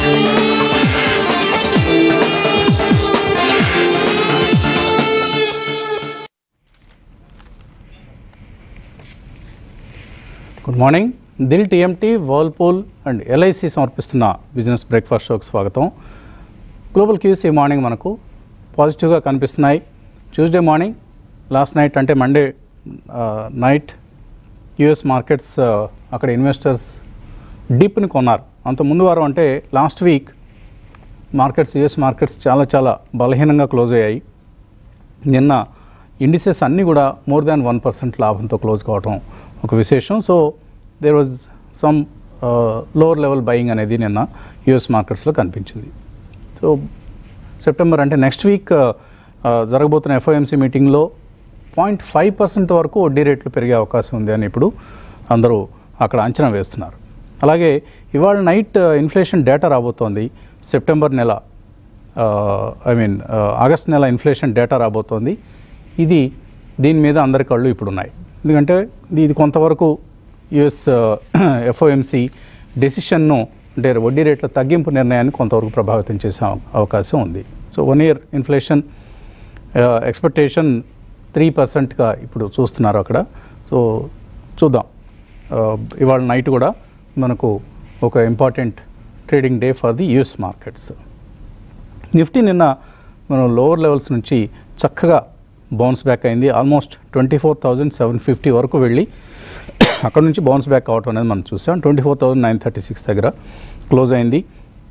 Good morning దిల్ TMT whirlpool and LIC సమర్పిస్తున్న business breakfast షోకి స్వాగతం గ్లోబల్ క్యూస్ ఈ మార్నింగ్ మనకు పాజిటివ్గా కనిపిస్తున్నాయి ట్యూస్డే మార్నింగ్ లాస్ట్ నైట్ అంటే మండే నైట్ యుఎస్ మార్కెట్స్ అక్కడ ఇన్వెస్టర్స్ డిప్ని కొన్నారు అంత ముందు వారం అంటే last week markets US markets చాలా చాలా బలహీనంగా క్లోజ్ అయ్యాయి నిన్న ఇండిసెస్ అన్నీ కూడా మోర్ దాన్ వన్ పర్సెంట్ లాభంతో క్లోజ్ కావటం ఒక విశేషం so there was some lower level buying అనేది నిన్న యుఎస్ మార్కెట్స్లో కనిపించింది సో సెప్టెంబర్ అంటే నెక్స్ట్ వీక్ జరగబోతున్న ఎఫ్ఓఎంసీ మీటింగ్లో పాయింట్ ఫైవ్ పర్సెంట్ వరకు వడ్డీ రేట్లు పెరిగే అవకాశం ఉంది అని ఇప్పుడు అందరూ అక్కడ అంచనా వేస్తున్నారు అలాగే ఇవాళ నైట్ ఇన్ఫ్లేషన్ డేటా రాబోతోంది సెప్టెంబర్ నెల ఐ మీన్ ఆగస్ట్ నెల ఇన్ఫ్లేషన్ డేటా రాబోతోంది ఇది దీని మీద అందరి కళ్ళు ఇప్పుడు ఉన్నాయి ఎందుకంటే ఇది కొంతవరకు యుఎస్ ఎఫ్ఓఎంసి డెసిషన్ను అంటే వడ్డీ రేట్ల తగ్గింపు నిర్ణయాన్ని కొంతవరకు ప్రభావితం చేసే అవ- అవకాశం ఉంది so one year inflation expectation three పర్సెంట్గా ఇప్పుడు చూస్తున్నారు అక్కడ సో చూద్దాం ఆ, ఇవాళ నైట్ కూడా మనకు ఒక important trading day for the US markets Nifty నిన్న మనం లోవర్ లెవెల్స్ నుంచి చక్కగా బౌన్స్ బ్యాక్ అయింది almost twenty four thousand seven fifty వరకు వెళ్ళి అక్కడ నుంచి బౌన్స్ బ్యాక్ అవటం అనేది మనం చూసాం twenty four thousand nine thirty six దగ్గర క్లోజ్ అయింది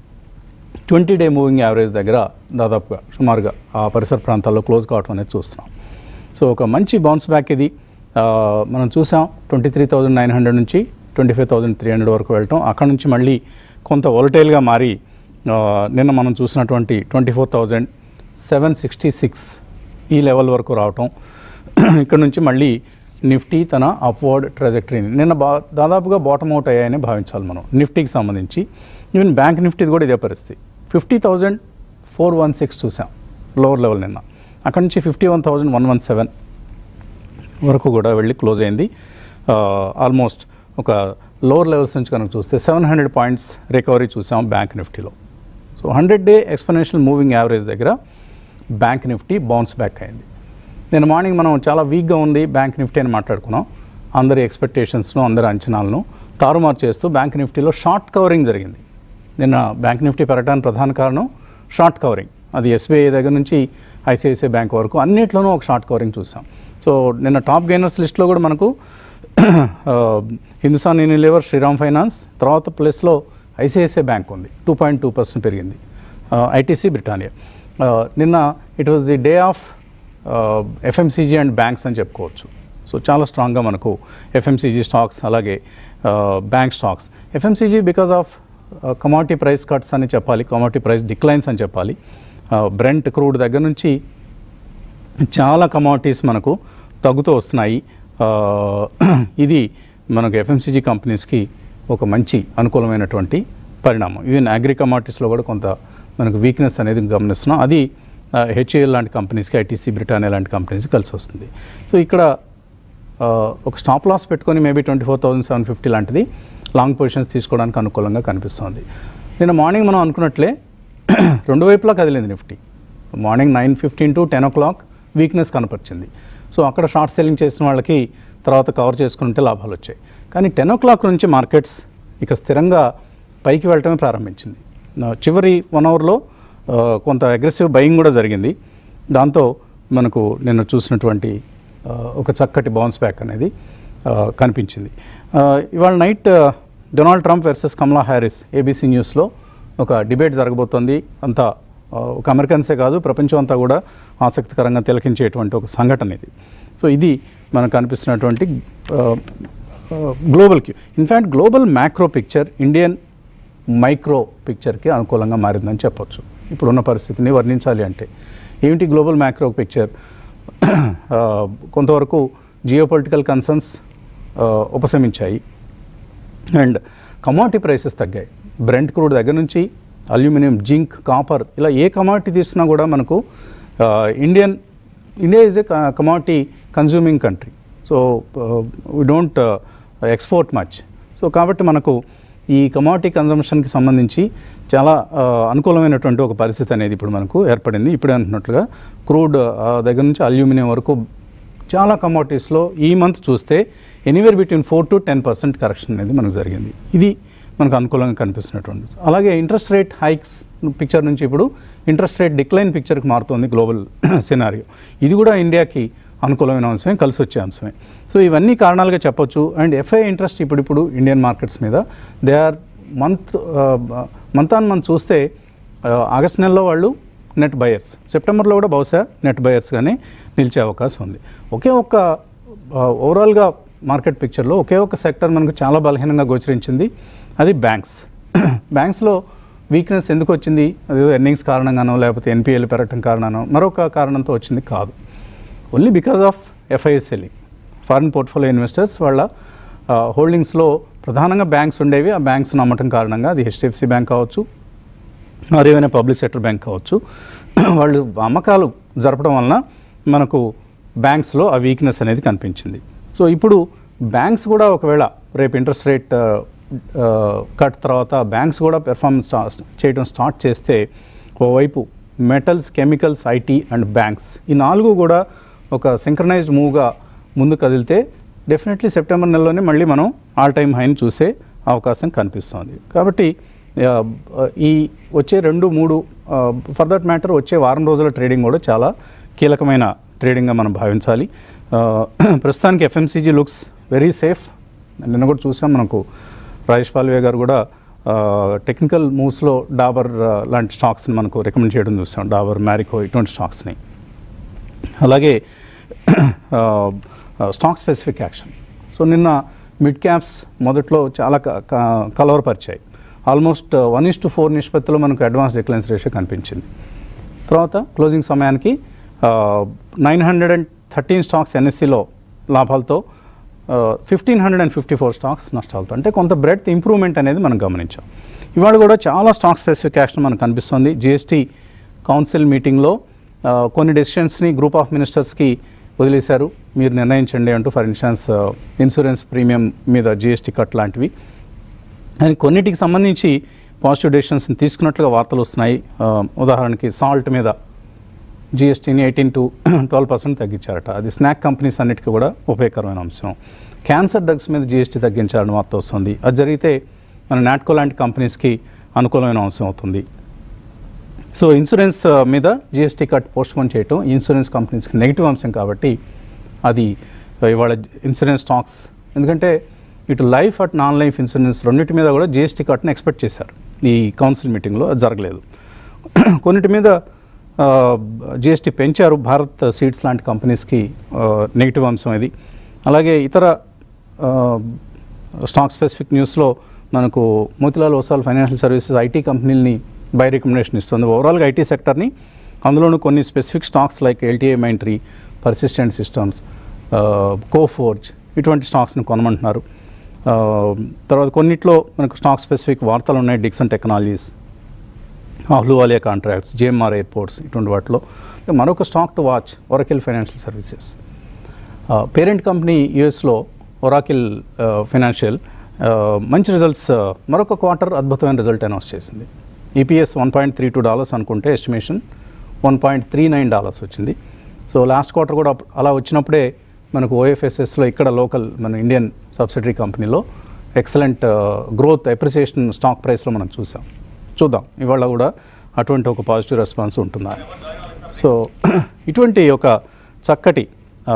ట్వంటీ డే మూవింగ్ యావరేజ్ దగ్గర దాదాపుగా సుమారుగా ఆ పరిసర ప్రాంతాల్లో క్లోజ్ కావటం అనేది చూస్తున్నాం సో ఒక మంచి బౌన్స్ బ్యాక్ ఇది ఆ, మనం చూసాం twenty three thousand nine hundred నుంచి twenty five thousand three hundred వరకు వెళ్ళటం అక్కడ నుంచి మళ్ళీ కొంత వొలటైల్గా మారి ఆ, నిన్న మనం చూసినటువంటి twenty four thousand seven sixty six ఈ లెవెల్ వరకు రావటం ఇక్కడ నుంచి మళ్ళీ నిఫ్టీ తన అప్వర్డ్ ట్రాజెక్టరీని నిన్న బా దాదాపుగా బాటమ్ అవుట్ అయ్యాయని భావించాలి మనం నిఫ్టీకి సంబంధించి ఈవెన్ బ్యాంక్ నిఫ్టీది కూడా ఇదే పరిస్థితి fifty thousand four one six చూసాం లోవర్ లెవెల్ నిన్న అక్కడ నుంచి fifty one thousand one one seven వరకు కూడా వెళ్ళి క్లోజ్ అయింది ఆల్మోస్ట్ ఒక లోవర్ లెవెల్స్ నుంచి కనుక చూస్తే సెవెన్ హండ్రెడ్ పాయింట్స్ రికవరీ చూసాం బ్యాంక్ నిఫ్టీలో so hundred day exponential moving average దగ్గర బ్యాంక్ నిఫ్టీ బౌన్స్ బ్యాక్ అయింది నేను మార్నింగ్ మనం చాలా వీక్గా ఉంది బ్యాంక్ నిఫ్టీ అని మాట్లాడుకున్నాం అందరి ఎక్స్పెక్టేషన్స్ను అందరి అంచనాలను తారుమారు చేస్తూ బ్యాంక్ నిఫ్టీలో షార్ట్ కవరింగ్ జరిగింది నిన్న బ్యాంక్ నిఫ్టీ పెరగడానికి ప్రధాన కారణం షార్ట్ కవరింగ్ అది ఎస్బీఐ దగ్గర నుంచి ఐసిఐసిఐ బ్యాంక్ వరకు అన్నిట్లోనూ ఒక షార్ట్ కవరింగ్ చూసాం సో నిన్న టాప్ గెయినర్స్ లిస్ట్లో కూడా మనకు ఆ, హిందుస్థాన్ యూనిలివర్ శ్రీరామ్ ఫైనాన్స్ తర్వాత ప్లేస్లో ఐసిఐసిఐ బ్యాంక్ ఉంది టూ పాయింట్ టూ పర్సెంట్ పెరిగింది ఐటీసీ బ్రిటానియా ఆ, నిన్న it was the day of FMCG and banks అని చెప్పుకోవచ్చు సో చాలా స్ట్రాంగ్గా మనకు ఎఫ్ఎంసీజీ స్టాక్స్ అలాగే bank stocks FMCG because of commodity price cuts అని చెప్పాలి కమాడిటీ ప్రైస్ డిక్లైన్స్ అని చెప్పాలి బ్రెంట్ క్రూడ్ దగ్గర నుంచి చాలా కమాడిటీస్ మనకు తగ్గుతూ వస్తున్నాయి ఆ, ఇది మనకు ఎఫ్ఎంసీజీ కంపెనీస్కి ఒక మంచి అనుకూలమైనటువంటి పరిణామం ఈవెన్ అగ్రి కమాడిటీస్లో కూడా కొంత మనకు వీక్నెస్ అనేది గమనిస్తున్నాం అది హెచ్ఏఎల్ లాంటి కంపెనీస్కి ఐటీసీ బ్రిటానియా లాంటి కంపెనీస్కి కలిసి వస్తుంది సో ఇక్కడ ఆ, ఒక స్టాప్ లాస్ పెట్టుకొని maybe twenty four thousand seven fifty లాంటిది లాంగ్ పొజిషన్స్ తీసుకోవడానికి అనుకూలంగా కనిపిస్తుంది నిన్న మార్నింగ్ మనం అనుకున్నట్లే రెండు వైపులా కదిలింది Nifty morning nine fifteen to ten o'clock weakness కనపరిచింది సో అక్కడ షార్ట్ సెల్లింగ్ చేసిన వాళ్ళకి తర్వాత కవర్ చేసుకుంటే లాభాలు వచ్చాయి కానీ టెన్ ఓ క్లాక్ నుంచి మార్కెట్స్ ఇక స్థిరంగా పైకి వెళ్ళటమే ప్రారంభించింది నా చివరి వన్ అవర్లో కొంత అగ్రెసివ్ బయింగ్ కూడా జరిగింది దాంతో మనకు నిన్న చూసినటువంటి ఆ, ఒక చక్కటి బౌన్స్ బ్యాక్ అనేది ఆ, కనిపించింది ఆ, ఇవాళ night Donald Trump versus Kamala Harris ABC న్యూస్లో ఒక డిబేట్ జరగబోతోంది అంతా ఆ, ఒక అమెరికన్సే కాదు ప్రపంచం అంతా కూడా ఆసక్తికరంగా తిలకించేటువంటి ఒక సంఘటన ఇది సో ఇది మనకు కనిపిస్తున్నటువంటి global cue in fact global macro picture Indian micro పిక్చర్కి అనుకూలంగా మారిందని చెప్పొచ్చు ఇప్పుడున్న పరిస్థితిని వర్ణించాలి అంటే ఏమిటి గ్లోబల్ మ్యాక్రో పిక్చర్ ఆ, కొంతవరకు జియోపొలిటికల్ కన్సర్న్స్ ఉపశమించాయి అండ్ కమాడిటీ ప్రైసెస్ తగ్గాయి బ్రెంట్ క్రూడ్ దగ్గర నుంచి అల్యూమినియం జింక్ కాపర్ ఇలా ఏ కమాడిటీ తీసుకున్నా కూడా మనకు Indian India is a commodity consuming country so we don't export much so కాబట్టి మనకు ఈ కమాడిటీ కన్జంప్షన్కి సంబంధించి చాలా ఆ, అనుకూలమైనటువంటి ఒక పరిస్థితి అనేది ఇప్పుడు మనకు ఏర్పడింది ఇప్పుడే అంటున్నట్లుగా క్రూడ్ ఆ, దగ్గర నుంచి అల్యూమినియం వరకు చాలా కమోడిటీస్లో ఈ మంత్ చూస్తే anywhere between four to ten percent correction అనేది మనకు జరిగింది ఇది మనకు అనుకూలంగా కనిపిస్తున్నటువంటి అలాగే ఇంట్రెస్ట్ రేట్ హైక్స్ పిక్చర్ నుంచి ఇప్పుడు ఇంట్రెస్ట్ రేట్ డిక్లైన్ పిక్చర్కి మారుతుంది గ్లోబల్ సినారియో ఇది కూడా ఇండియాకి అనుకూలమైన అంశమే కలిసి వచ్చే అంశమే సో ఇవన్నీ కారణాలుగా చెప్పొచ్చు అండ్ ఎఫ్ఐ ఇంట్రెస్ట్ ఇప్పుడిప్పుడు ఇండియన్ మార్కెట్స్ మీద they are month month on month చూస్తే ఆ, ఆగస్ట్ నెలలో వాళ్ళు నెట్ బయర్స్ సెప్టెంబర్లో కూడా బహుశా నెట్ బయర్స్గానే నిలిచే అవకాశం ఉంది ఒకే ఒక్క ఆ, ఓవరాల్గా మార్కెట్ పిక్చర్లో ఒకే ఒక్క సెక్టర్ మనకు చాలా బలహీనంగా గోచరించింది అది బ్యాంక్స్ బ్యాంక్స్లో వీక్నెస్ ఎందుకు వచ్చింది అది ఎర్నింగ్స్ కారణంగానో లేకపోతే ఎన్పిఎల్ పెరగటం కారణానో మరొక కారణంతో వచ్చింది కాదు only because of FIs selling foreign portfolio investors వాళ్ళ హోల్డింగ్స్లో ప్రధానంగా బ్యాంక్స్ ఉండేవి ఆ బ్యాంక్స్ నమ్మటం కారణంగా అది హెచ్డిఎఫ్సి బ్యాంక్ కావచ్చు మరి ఏమైనా పబ్లిక్ సెక్టర్ బ్యాంక్ కావచ్చు వాళ్ళు అమ్మకాలు జరపడం వలన మనకు బ్యాంక్స్లో ఆ వీక్నెస్ అనేది కనిపించింది సో ఇప్పుడు బ్యాంక్స్ కూడా ఒకవేళ రేపు ఇంట్రెస్ట్ రేట్ కట్ తర్వాత బ్యాంక్స్ కూడా పెర్ఫార్మెన్స్ చేయడం స్టార్ట్ చేస్తే ఓవైపు metals chemicals IT and banks ఈ నాలుగు కూడా ఒక సింక్రనైజ్డ్ మూవ్గా ముందు కదిలితే డెఫినెట్లీ సెప్టెంబర్ నెలలోనే మళ్ళీ మనం ఆల్ టైమ్ హైని చూసే అవకాశం కనిపిస్తుంది కాబట్టి ఆ, ఈ వచ్చే రెండు మూడు ఫర్ దట్ మ్యాటర్ వచ్చే వారం రోజుల ట్రేడింగ్ కూడా చాలా కీలకమైన ట్రేడింగ్గా మనం భావించాలి ఆ, ప్రస్తుతానికి ఎఫ్ఎంసీజీ లుక్స్ వెరీ సేఫ్ నిన్న కూడా చూసాం మనకు రాజేష్ పాల్వే గారు కూడా టెక్నికల్ మూవ్స్లో డాబర్ ఆ, లాంటి స్టాక్స్ని మనకు రికమెండ్ చేయడం చూసాం డాబర్ మ్యారికో ఇటువంటి స్టాక్స్ని అలాగే స్టాక్ స్పెసిఫిక్ యాక్షన్ సో నిన్న మిడ్ క్యాప్స్ మొదట్లో చాలా క- క- కలవరపరిచాయి almost one is to four నిష్పత్తిలో మనకు అడ్వాన్స్ డిక్లైన్స్ రేషియో కనిపించింది తర్వాత క్లోజింగ్ సమయానికి nine hundred and thirteen stocks ఎన్ఎస్సిలో లాభాలతో fifteen hundred and fifty four stocks నష్టాలతో అంటే కొంత బ్రెడ్త్ ఇంప్రూవ్మెంట్ అనేది మనం గమనించాం ఇవాళ కూడా చాలా స్టాక్ స్పెసిఫిక్ యాక్షన్ మనకు కనిపిస్తుంది జిఎస్టీ కౌన్సిల్ మీటింగ్లో ఆ, కొన్ని డెసిషన్స్ని గ్రూప్ ఆఫ్ మినిస్టర్స్కి వదిలేశారు మీరు నిర్ణయించండి అంటూ ఫర్ ఇన్స్టాన్స్ ఇన్సూరెన్స్ ప్రీమియం మీద జిఎస్టీ కట్ లాంటివి అండ్ కొన్నిటికి సంబంధించి పాజిటివ్ డెసిషన్స్ని తీసుకున్నట్లుగా వార్తలు వస్తున్నాయి ఆ, ఉదాహరణకి సాల్ట్ మీద జిఎస్టీని ఎయిటీన్ టు ట్వెల్వ్ పర్సెంట్ తగ్గించారట అది స్నాక్ కంపెనీస్ అన్నిటికీ కూడా ఉపయోగకరమైన అంశం క్యాన్సర్ డ్రగ్స్ మీద జిఎస్టీ తగ్గించాలని వార్త వస్తుంది అది జరిగితే మన నాట్కో లాంటి కంపెనీస్కి అనుకూలమైన అంశం అవుతుంది సో ఇన్సూరెన్స్ ఆ, మీద జిఎస్టీ కట్ పోస్ట్ పోన్ చేయటం ఇన్సూరెన్స్ కంపెనీస్కి నెగిటివ్ అంశం కాబట్టి అది ఆ, ఇవాళ ఇన్సూరెన్స్ స్టాక్స్ ఎందుకంటే ఇటు life and non life insurance రెండింటి మీద కూడా జిఎస్టీ కట్ని ఎక్స్పెక్ట్ చేశారు ఈ కౌన్సిల్ మీటింగ్లో అది జరగలేదు కొన్నిటి మీద జిఎస్టీ పెంచారు భారత్ సీడ్స్ లాంటి కంపెనీస్కి నెగిటివ్ అంశం ఇది అలాగే ఇతర ఆ, స్టాక్ స్పెసిఫిక్ న్యూస్లో మనకు Motilal Oswal financial services IT కంపెనీలని బై రికమెండేషన్ ఇస్తుంది ఓవరాల్గా ఐటీ సెక్టర్ని అందులోనూ కొన్ని specific stocks like LTI Mindtree Persistent Systems Coforge ఇటువంటి స్టాక్స్ని కొనమంటున్నారు ఆ, తర్వాత కొన్నిట్లో మనకు స్టాక్ స్పెసిఫిక్ వార్తలు ఉన్నాయి Dixon technologies Ahluwalia contracts GMR airports ఇటువంటి వాటిలో మరొక stock to watch Oracle financial services parent company యుఎస్లో ఒరాకిల్ ఫైనాన్షియల్ మంచి రిజల్ట్స్ మరొక క్వార్టర్ అద్భుతమైన రిజల్ట్ అనౌన్స్ చేసింది EPS one point three two dollars అనుకుంటే estimation one point three nine dollars వచ్చింది సో లాస్ట్ క్వార్టర్ కూడా అప్- అలా వచ్చినప్పుడే మనకు ఓఎఫ్ఎస్ఎస్లో ఇక్కడ లోకల్ మన ఇండియన్ సబ్సిడరీ కంపెనీలో ఎక్సలెంట్ గ్రోత్ అప్రిసియేషన్ స్టాక్ ప్రైస్లో మనం చూసాం చూద్దాం ఇవాళ కూడా అటువంటి ఒక పాజిటివ్ రెస్పాన్స్ ఉంటుందా సో ఇటువంటి ఒక చక్కటి ఆ,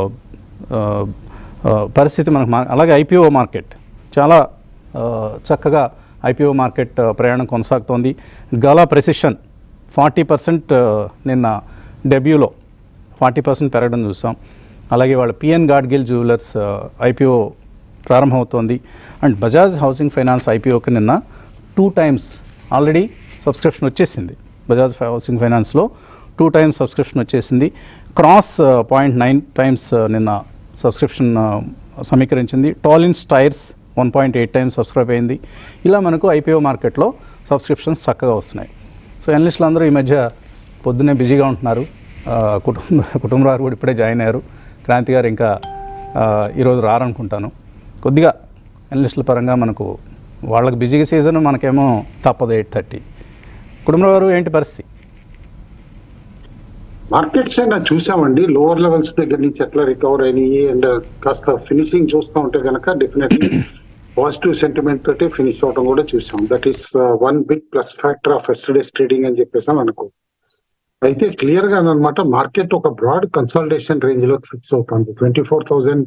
ఆ, ఆ, పరిస్థితి మనకు మా- అలాగే ఐపీఓ మార్కెట్ చాలా ఆ, చక్కగా ఐపీఓ మార్కెట్ ఆ, ప్రయాణం కొనసాగుతోంది గలా ప్రెసిషన్ ఫార్టీ పర్సెంట్ నిన్న డెబ్యూలో ఫార్టీ పర్సెంట్ పెరగడం చూసాం అలాగే వాళ్ళ పిఎన్ గాడ్గిల్ జ్యువెలర్స్ ఐపీఓ ప్రారంభమవుతోంది అండ్ బజాజ్ హౌసింగ్ ఫైనాన్స్ ఐపీఓకి నిన్న టూ టైమ్స్ ఆల్రెడీ సబ్స్క్రిప్షన్ వచ్చేసింది బజాజ్ ఫై- హౌసింగ్ ఫైనాన్స్లో టూ టైమ్స్ సబ్స్క్రిప్షన్ వచ్చేసింది క్రాస్ పాయింట్ నైన్ టైమ్స్ నిన్న సబ్స్క్రిప్షన్ ఆ, సమీకరించింది Tolins tyres one point eight times subscribe అయింది ఇలా మనకు ఐపీఓ మార్కెట్లో సబ్స్క్రిప్షన్స్ చక్కగా వస్తున్నాయి సో ఎనలిస్టులు అందరూ ఈ మధ్య పొద్దున్నే బిజీగా ఉంటున్నారు ఆ, కుటుంబ కుటుంబరారు కూడా ఇప్పుడే జాయిన్ అయ్యారు క్రాంతి గారు ఇంకా ఆ, ఈరోజు రారనుకుంటాను కొద్దిగా ఎనలిస్టుల పరంగా మనకు వాళ్ళకి బిజీ సీజన్ మనకేమో తప్పదు ఎయిట్ థర్టీ కుటుంబరావు గారు ఏంటి పరిస్థితి మార్కెట్స్ అయినా చూసామండి లోవర్ లెవెల్స్ దగ్గర నుంచి ఎట్లా రికవర్ అయినాయి అండ్ కాస్త ఫినిషింగ్ చూస్తూ ఉంటే కనుక డెఫినెట్లీ పాజిటివ్ సెంటిమెంట్ తోటి ఫినిష్ అవడం కూడా చూసాం that is one big plus factor of yesterday's trading అని చెప్పేసి అని అనుకో అయితే క్లియర్ గా అనమాట మార్కెట్ ఒక బ్రాడ్ కన్సల్టేషన్ రేంజ్ లో ఫిక్స్ అవుతుంది ట్వంటీ ఫోర్ థౌసండ్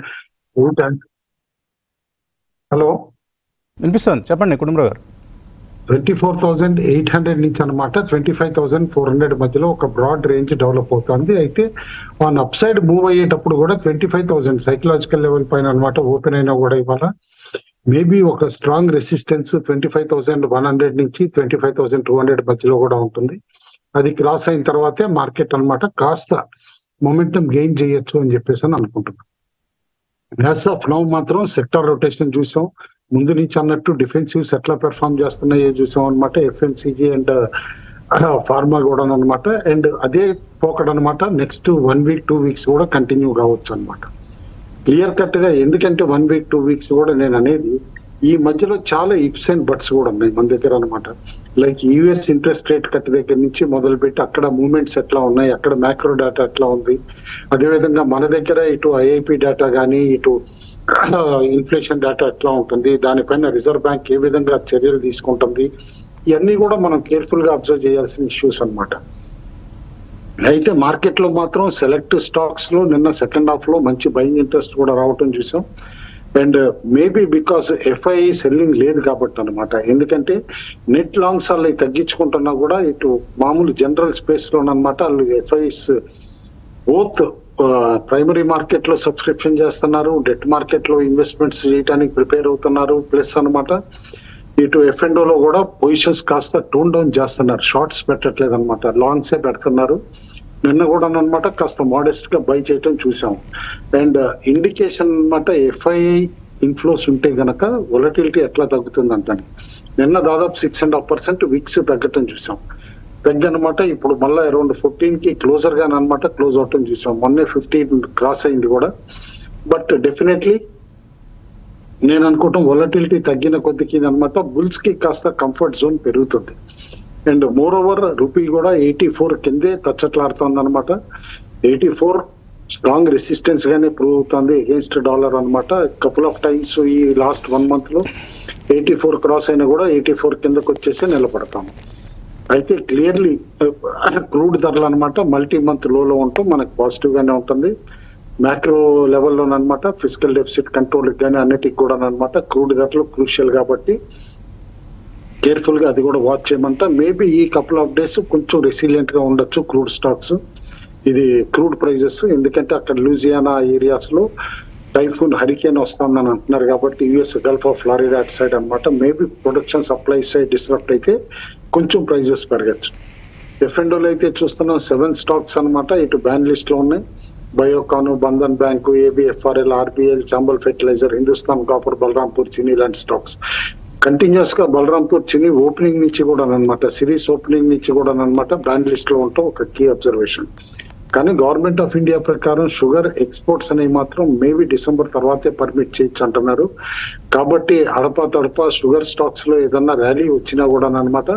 హలో వినిపిస్తుంది చెప్పండి కుటుంబరావు గారు twenty four thousand eight hundred నుంచి అనమాట twenty five thousand four hundred మధ్యలో ఒక బ్రాడ్ రేంజ్ డెవలప్ అవుతుంది అయితే ఆన్ అప్ సైడ్ మూవ్ అయ్యేటప్పుడు కూడా twenty five thousand psychological level పైన అనమాట ఓపెన్ అయినా కూడా ఇవాళ మేబీ ఒక strong resistance twenty five thousand one hundred నుంచి twenty five thousand two hundred మధ్యలో కూడా ఉంటుంది అది క్రాస్ అయిన తర్వాతే మార్కెట్ అన్నమాట కాస్త మొమెంటం గెయిన్ చేయొచ్చు అని చెప్పేసి అని అనుకుంటున్నాను యాజ్ ఆఫ్ నౌ మాత్రం సెక్టర్ రొటేషన్ చూసాం ముందు నుంచి అన్నట్టు డిఫెన్సివ్స్ ఎట్లా పెర్ఫామ్ చేస్తున్నాయో చూసాం అనమాట ఎఫ్ఎంసీజీ అండ్ ఫార్మా కూడా అనమాట అండ్ అదే పోకడ్ అనమాట next one week two weeks కూడా కంటిన్యూ కావచ్చు అనమాట క్లియర్ కట్ గా ఎందుకంటే వన్ వీక్ టూ వీక్స్ కూడా నేను అనేది ఈ మధ్యలో చాలా ఇఫ్స్ అండ్ బట్స్ కూడా ఉన్నాయి మన దగ్గర అనమాట like US interest rate cut దగ్గర నుంచి మొదలుపెట్టి అక్కడ మూమెంట్స్ ఎట్లా ఉన్నాయి అక్కడ మ్యాక్రో డేటా ఎట్లా ఉంది అదేవిధంగా మన దగ్గర ఇటు ఐఐపి డేటా కానీ ఇటు ఇన్ఫ్లేషన్ డేటా ఎట్లా ఉంటుంది దానిపైన రిజర్వ్ బ్యాంక్ ఏ విధంగా చర్యలు తీసుకుంటుంది ఇవన్నీ కూడా మనం కేర్ఫుల్ గా అబ్జర్వ్ చేయాల్సిన ఇష్యూస్ అన్నమాట అయితే మార్కెట్ లో మాత్రం సెలెక్ట్ స్టాక్స్ లో నిన్న సెకండ్ హాఫ్ లో మంచి బయింగ్ ఇంట్రెస్ట్ కూడా రావటం చూసాం and maybe because FII selling లేదు కాబట్టి అనమాట ఎందుకంటే నెట్ లాంగ్స్ వాళ్ళు తగ్గించుకుంటున్నా కూడా ఇటు మామూలు జనరల్ స్పేస్ లోనమాట వాళ్ళు ఎఫ్ఐస్ బోత్ ప్రైమరీ మార్కెట్ లో సబ్స్క్రిప్షన్ చేస్తున్నారు డెట్ మార్కెట్ లో ఇన్వెస్ట్మెంట్స్ చేయడానికి ప్రిపేర్ అవుతున్నారు ప్లస్ అనమాట ఇటు ఎఫ్ అండ్ లో కూడా పొజిషన్స్ కాస్త టూన్ డౌన్ చేస్తున్నారు షార్ట్స్ పెట్టట్లేదు అనమాట లాంగ్స్ ఏ పెడుతున్నారు నిన్న కూడా అనమాట కాస్త మోడెస్ట్ గా బై చేయటం చూసాం అండ్ ఇండికేషన్ అనమాట ఎఫ్ఐఐ ఇన్ఫ్లోస్ ఉంటే గనక వొలటిలిటీ ఎట్లా తగ్గుతుంది అంటాను నిన్న దాదాపు six and half percent VIX తగ్గటం చూసాం తగ్గనమాట ఇప్పుడు మళ్ళీ అరౌండ్ ఫోర్టీన్ కి క్లోజర్ గా అనమాట క్లోజ్ అవటం చూసాం మొన్నే ఫిఫ్టీన్ క్రాస్ అయింది కూడా బట్ డెఫినెట్లీ నేను అనుకోవటం వొలటిలిటీ తగ్గిన కొద్దికి అనమాట బుల్స్ కి కాస్త కంఫర్ట్ జోన్ పెరుగుతుంది అండ్ మోర్ ఓవర్ రూపీ కూడా ఎయిటీ ఫోర్ కిందే తచ్చట్లాడుతుంది అనమాట ఎయిటీ ఫోర్ స్ట్రాంగ్ రెసిస్టెన్స్ గానే ప్రూవ్ అవుతుంది అగేన్స్ట్ డాలర్ అనమాట కపుల్ ఆఫ్ టైమ్స్ ఈ లాస్ట్ వన్ మంత్ లో ఎయిటీ ఫోర్ క్రాస్ అయినా కూడా ఎయిటీ ఫోర్ కిందకు వచ్చేసి నిలబడతాము అయితే క్లియర్లీ క్రూడ్ ధరలు అనమాట మల్టీ మంత్ లోలో ఉంటూ మనకు పాజిటివ్ గానే ఉంటుంది మ్యాక్రో లెవెల్లోనమాట ఫిజికల్ డెఫిసిట్ కంట్రోల్ కానీ అన్నిటికి కూడా అనమాట క్రూడ్ ధరలు క్రూషియల్ కాబట్టి కేర్ఫుల్ గా అది కూడా వాచ్ చేయమంట మేబీ ఈ కపుల్ ఆఫ్ డేస్ కొంచెం రెసిలియంట్ గా ఉండొచ్చు క్రూడ్ స్టాక్స్ ఇది క్రూడ్ ప్రైజెస్ ఎందుకంటే అక్కడ లూజియానా ఏరియాస్ లో టైఫూన్ హరికేన్ వస్తుందని అంటున్నారు కాబట్టి యుఎస్ గల్ఫ్ ఆఫ్ ఫ్లారిడా అటు సైడ్ అనమాట maybe production supply side disturb అయితే కొంచెం ప్రైజెస్ పెరగచ్చు ఎఫ్ఎండోలో అయితే చూస్తున్నాం సెవెన్ స్టాక్స్ అనమాట ఇటు బ్యాన్ లిస్ట్ లో ఉన్నాయి Biocon Bandhan bank ABFRL RBL Chambal fertiliser Hindustan copper Balrampur Chini ఇలాంటి స్టాక్స్ కంటిన్యూస్ గా బలరాంపూర్ చిని ఓపెనింగ్ నుంచి కూడా అనమాట సిరీస్ ఓపెనింగ్ నుంచి కూడా అనమాట బ్యాన్ లిస్ట్ లో ఉంటాం ఒక కీ అబ్జర్వేషన్ కానీ గవర్నమెంట్ ఆఫ్ ఇండియా ప్రకారం షుగర్ ఎక్స్పోర్ట్స్ అనేవి మాత్రం మేబీ డిసెంబర్ తర్వాతే పర్మిట్ చేయొచ్చు అంటున్నారు కాబట్టి అడపా తడప షుగర్ స్టాక్స్ లో ఏదన్నా ర్యాలీ వచ్చినా కూడా అనమాట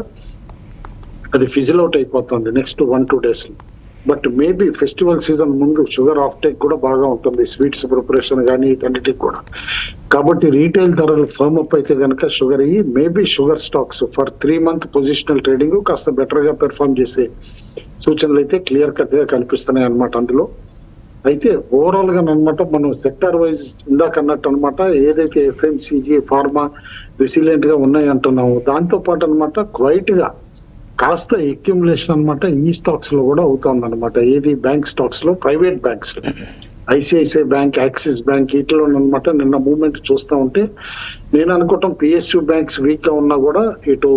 అది ఫిజిల్ అవుట్ అయిపోతుంది నెక్స్ట్ వన్ టూ డేస్ లో బట్ మేబీ ఫెస్టివల్ సీజన్ ముందు షుగర్ ఆఫ్ టేక్ కూడా బాగా ఉంటుంది స్వీట్స్ ప్రిపరేషన్ కానీ వీటన్నిటికి కూడా కాబట్టి రీటైల్ ధరలు ఫర్మ్ అప్ అయితే కనుక షుగర్ అయ్యి maybe sugar stocks for three month positional trading కాస్త బెటర్ గా పెర్ఫామ్ చేసే సూచనలు అయితే క్లియర్ కట్ గా కనిపిస్తున్నాయి అనమాట అందులో అయితే ఓవరాల్ గా అనమాట మనం సెక్టార్ వైజ్ ఇందాక అన్నట్టు అనమాట ఏదైతే ఎఫ్ఎంసీజీ ఫార్మా రెసిలియంట్ గా ఉన్నాయి అంటున్నాము దాంతో పాటు అనమాట క్వైట్ గా కాస్త అక్యుములేషన్ అనమాట ఈ స్టాక్స్ లో కూడా అవుతుంది అనమాట ఏది బ్యాంక్ స్టాక్స్ లో ప్రైవేట్ బ్యాంక్స్ లో ఐసిఐసిఐ బ్యాంక్ యాక్సిస్ బ్యాంక్ వీటిలో అనమాట నిన్న మూవ్మెంట్ చూస్తా ఉంటే నేను అనుకోవటం పిఎస్యు బ్యాంక్స్ వీక్ గా ఉన్నా కూడా ఇటు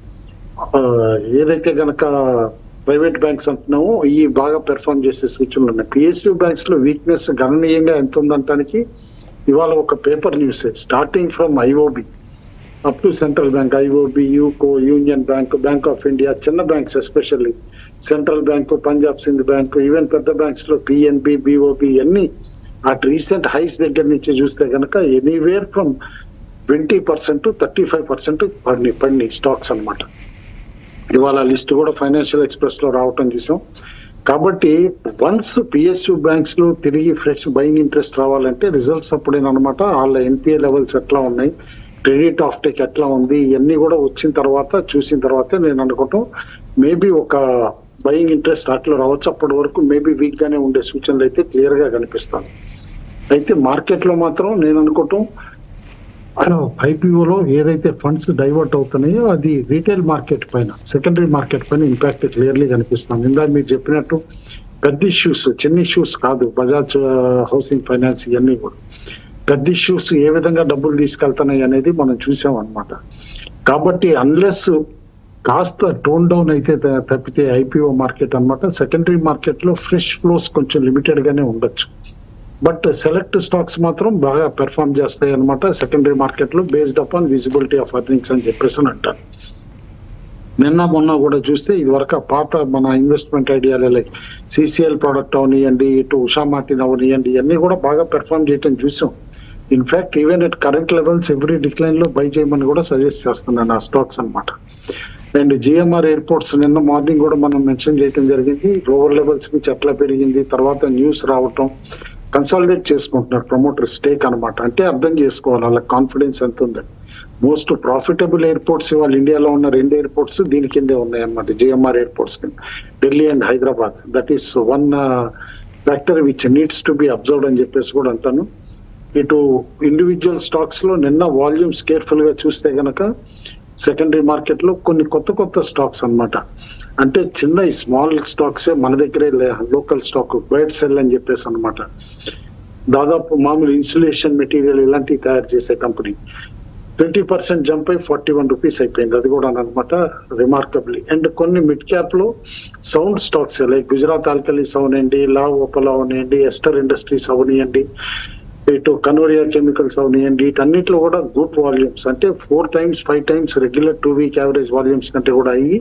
ఆ, ఏదైతే గనక ప్రైవేట్ బ్యాంక్స్ అంటున్నామో ఈ బాగా పెర్ఫామ్ చేసే సూచనలు ఉన్నాయి పిఎస్యు బ్యాంక్స్ లో వీక్నెస్ గణనీయంగా ఎంత ఉందంటానికి ఇవాళ ఒక paper news starting from IOB up to central bank IOB UCO union bank bank of India చిన్న banks especially central bank Punjab Sindh bank even పెద్ద బ్యాంక్స్ లో పిఎన్బి బిఓబి అన్ని అటు రీసెంట్ హైస్ దగ్గర నుంచి చూస్తే కనుక anywhere from twenty percent thirty five percent పడినాయి పడినాయి స్టాక్స్ అన్నమాట ఇవాళ లిస్ట్ కూడా ఫైనాన్షియల్ ఎక్స్ప్రెస్ లో రావటం చూసాం కాబట్టి వన్స్ పిఎస్యు బ్యాంక్స్ లో తిరిగి ఫ్రెష్ బయింగ్ ఇంట్రెస్ట్ రావాలంటే రిజల్ట్స్ అప్పుడేనమాట వాళ్ళ ఎన్పిఏ లెవెల్స్ ఎట్లా ఉన్నాయి క్రెడిట్ ఆఫ్ టేక్ ఎట్లా ఉంది ఇవన్నీ కూడా వచ్చిన తర్వాత చూసిన తర్వాత నేను అనుకుంటాం మేబీ ఒక బయింగ్ ఇంట్రెస్ట్ అట్లా రావచ్చు అప్పటి వరకు మేబీ వీక్ గానే ఉండే సూచనలు అయితే క్లియర్ గా కనిపిస్తాను అయితే మార్కెట్ లో మాత్రం నేను అనుకుంటాం ఐపీఓలో ఏదైతే ఫండ్స్ డైవర్ట్ అవుతున్నాయో అది రీటైల్ మార్కెట్ పైన సెకండరీ మార్కెట్ పైన ఇంపాక్ట్ క్లియర్లీ కనిపిస్తుంది ఇందాక మీరు చెప్పినట్టు పెద్ద ఇష్యూస్ చిన్న ఇష్యూస్ కాదు బజాజ్ హౌసింగ్ ఫైనాన్స్ ఇవన్నీ కూడా పెద్ద ఇష్యూస్ ఏ విధంగా డబ్బులు తీసుకెళ్తున్నాయి అనేది మనం చూసాం అన్నమాట కాబట్టి అన్లెస్ కాస్త టోన్ డౌన్ అయితే త- తప్పితే ఐపీఓ మార్కెట్ అన్నమాట సెకండరీ మార్కెట్ లో ఫ్రెష్ ఫ్లోస్ కొంచెం లిమిటెడ్ గానే ఉండొచ్చు బట్ సెలెక్ట్ స్టాక్స్ మాత్రం బాగా పెర్ఫార్మ్ చేస్తాయి అనమాట సెకండరీ మార్కెట్ లో based upon visibility of earnings అని చెప్పేసి అని అంటారు నిన్న మొన్న కూడా చూస్తే ఇది వరకు పాత మన ఇన్వెస్ట్మెంట్ ఐడియాలే లైక్ సిసిఎల్ ప్రోడక్ట్ అవనియండి ఇటు ఉషా మార్టిన్ అవనియండి ఇవన్నీ కూడా బాగా పెర్ఫార్మ్ చేయటం చూసాం in fact even at current levels every decline లో బై చేయమని కూడా సజెస్ట్ చేస్తున్నాను ఆ స్టాక్స్ అన్నమాట అండ్ జిఎంఆర్ ఎయిర్పోర్ట్స్ నిన్న మార్నింగ్ కూడా మనం మెన్షన్ చేయడం జరిగింది లోవర్ లెవెల్స్ నుంచి ఎట్లా పెరిగింది తర్వాత న్యూస్ రావటం కన్సాలిడేట్ చేసుకుంటున్నారు ప్రమోటర్ స్టేక్ అన్నమాట అంటే అర్థం చేసుకోవాలి వాళ్ళ కాన్ఫిడెన్స్ ఎంత ఉందని మోస్ట్ ప్రాఫిటబుల్ ఎయిర్పోర్ట్స్ ఇవాళ ఇండియాలో ఉన్న రెండు ఎయిర్పోర్ట్స్ దీని కిందే ఉన్నాయి అన్నమాట జిఎంఆర్ ఎయిర్పోర్ట్స్ కింద Delhi and Hyderabad that is one factor which needs to be observed అని చెప్పేసి కూడా అంటాను ఇటు ఇండివిజువల్ స్టాక్స్ లో నిన్న వాల్యూమ్స్ కేర్ఫుల్ గా చూస్తే గనక సెకండరీ మార్కెట్ లో కొన్ని కొత్త కొత్త స్టాక్స్ అన్నమాట అంటే చిన్న స్మాల్ స్టాక్స్ మన దగ్గరే లోకల్ స్టాక్ బైట్ సెల్ అని చెప్పేసి అన్నమాట దాదాపు మామూలు ఇన్సులేషన్ మెటీరియల్ ఇలాంటివి తయారు చేసే కంపెనీ ట్వంటీ పర్సెంట్ జంప్ అయి ఫార్టీ వన్ రూపీస్ అయిపోయింది అది కూడా అనమాట రిమార్కబ్లీ అండ్ కొన్ని మిడ్ క్యాప్ లో sound stocks like Gujarat alkalis అవనండి లావ్ ఓపల్ అవనియండి ఎస్టర్ ఇండస్ట్రీస్ అవనియండి ఇటు కనోరియా కెమికల్స్ అవనియండి వీటన్నిటిలో కూడా గుడ్ వాల్యూమ్స్ అంటే four times five times regular two week average volumes కంటే కూడా అయ్యి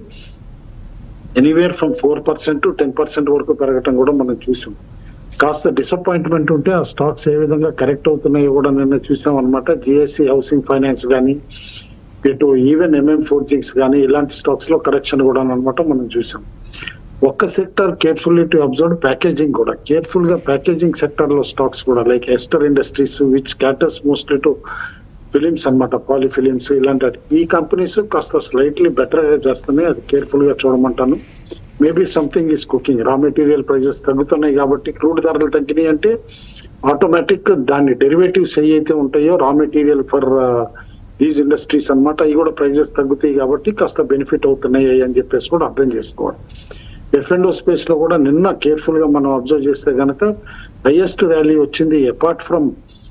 anywhere from four percent to ten percent వరకు పెరగటం కూడా మనం చూసాం కాస్త డిసప్పాయింట్మెంట్ ఉంటే ఆ స్టాక్స్ ఏ విధంగా కరెక్ట్ అవుతున్నాయో కూడా నిన్న చూసాం అనమాట జిఎస్సి హౌసింగ్ ఫైనాన్స్ కానీ ఇటు ఈవెన్ ఎంఎం ఫోర్జింగ్స్ కానీ ఇలాంటి స్టాక్స్ లో కరెక్షన్ కూడా అనమాట మనం చూసాం ఒక్క sector carefully to observe packaging కూడా కేర్ఫుల్ గా ప్యాకేజింగ్ సెక్టర్ లో స్టాక్స్ కూడా like Ester industries which caters mostly to films అన్నమాట పాలి ఫిలిమ్స్ ఇలాంటి ఈ కంపెనీస్ కాస్త స్లైట్లీ బెటర్ గా చేస్తున్నాయి అది కేర్ఫుల్ గా చూడమంటాను maybe something is cooking raw material prices తగ్గుతున్నాయి కాబట్టి క్రూడ్ ధరలు తగ్గినాయి అంటే ఆటోమేటిక్ దాని డెరివేటివ్స్ ఏవైతే ఉంటాయో raw material for these industries అన్నమాట అవి కూడా ప్రైజెస్ తగ్గుతాయి కాబట్టి కాస్త బెనిఫిట్ అవుతున్నాయి అని చెప్పేసి కూడా అర్థం చేసుకోవాలి ఎఫ్ అండ్ స్పేస్ లో కూడా నిన్న కేర్ఫుల్ గా మనం అబ్జర్వ్ చేస్తే గనక హైయెస్ట్ ర్యాలీ వచ్చింది apart from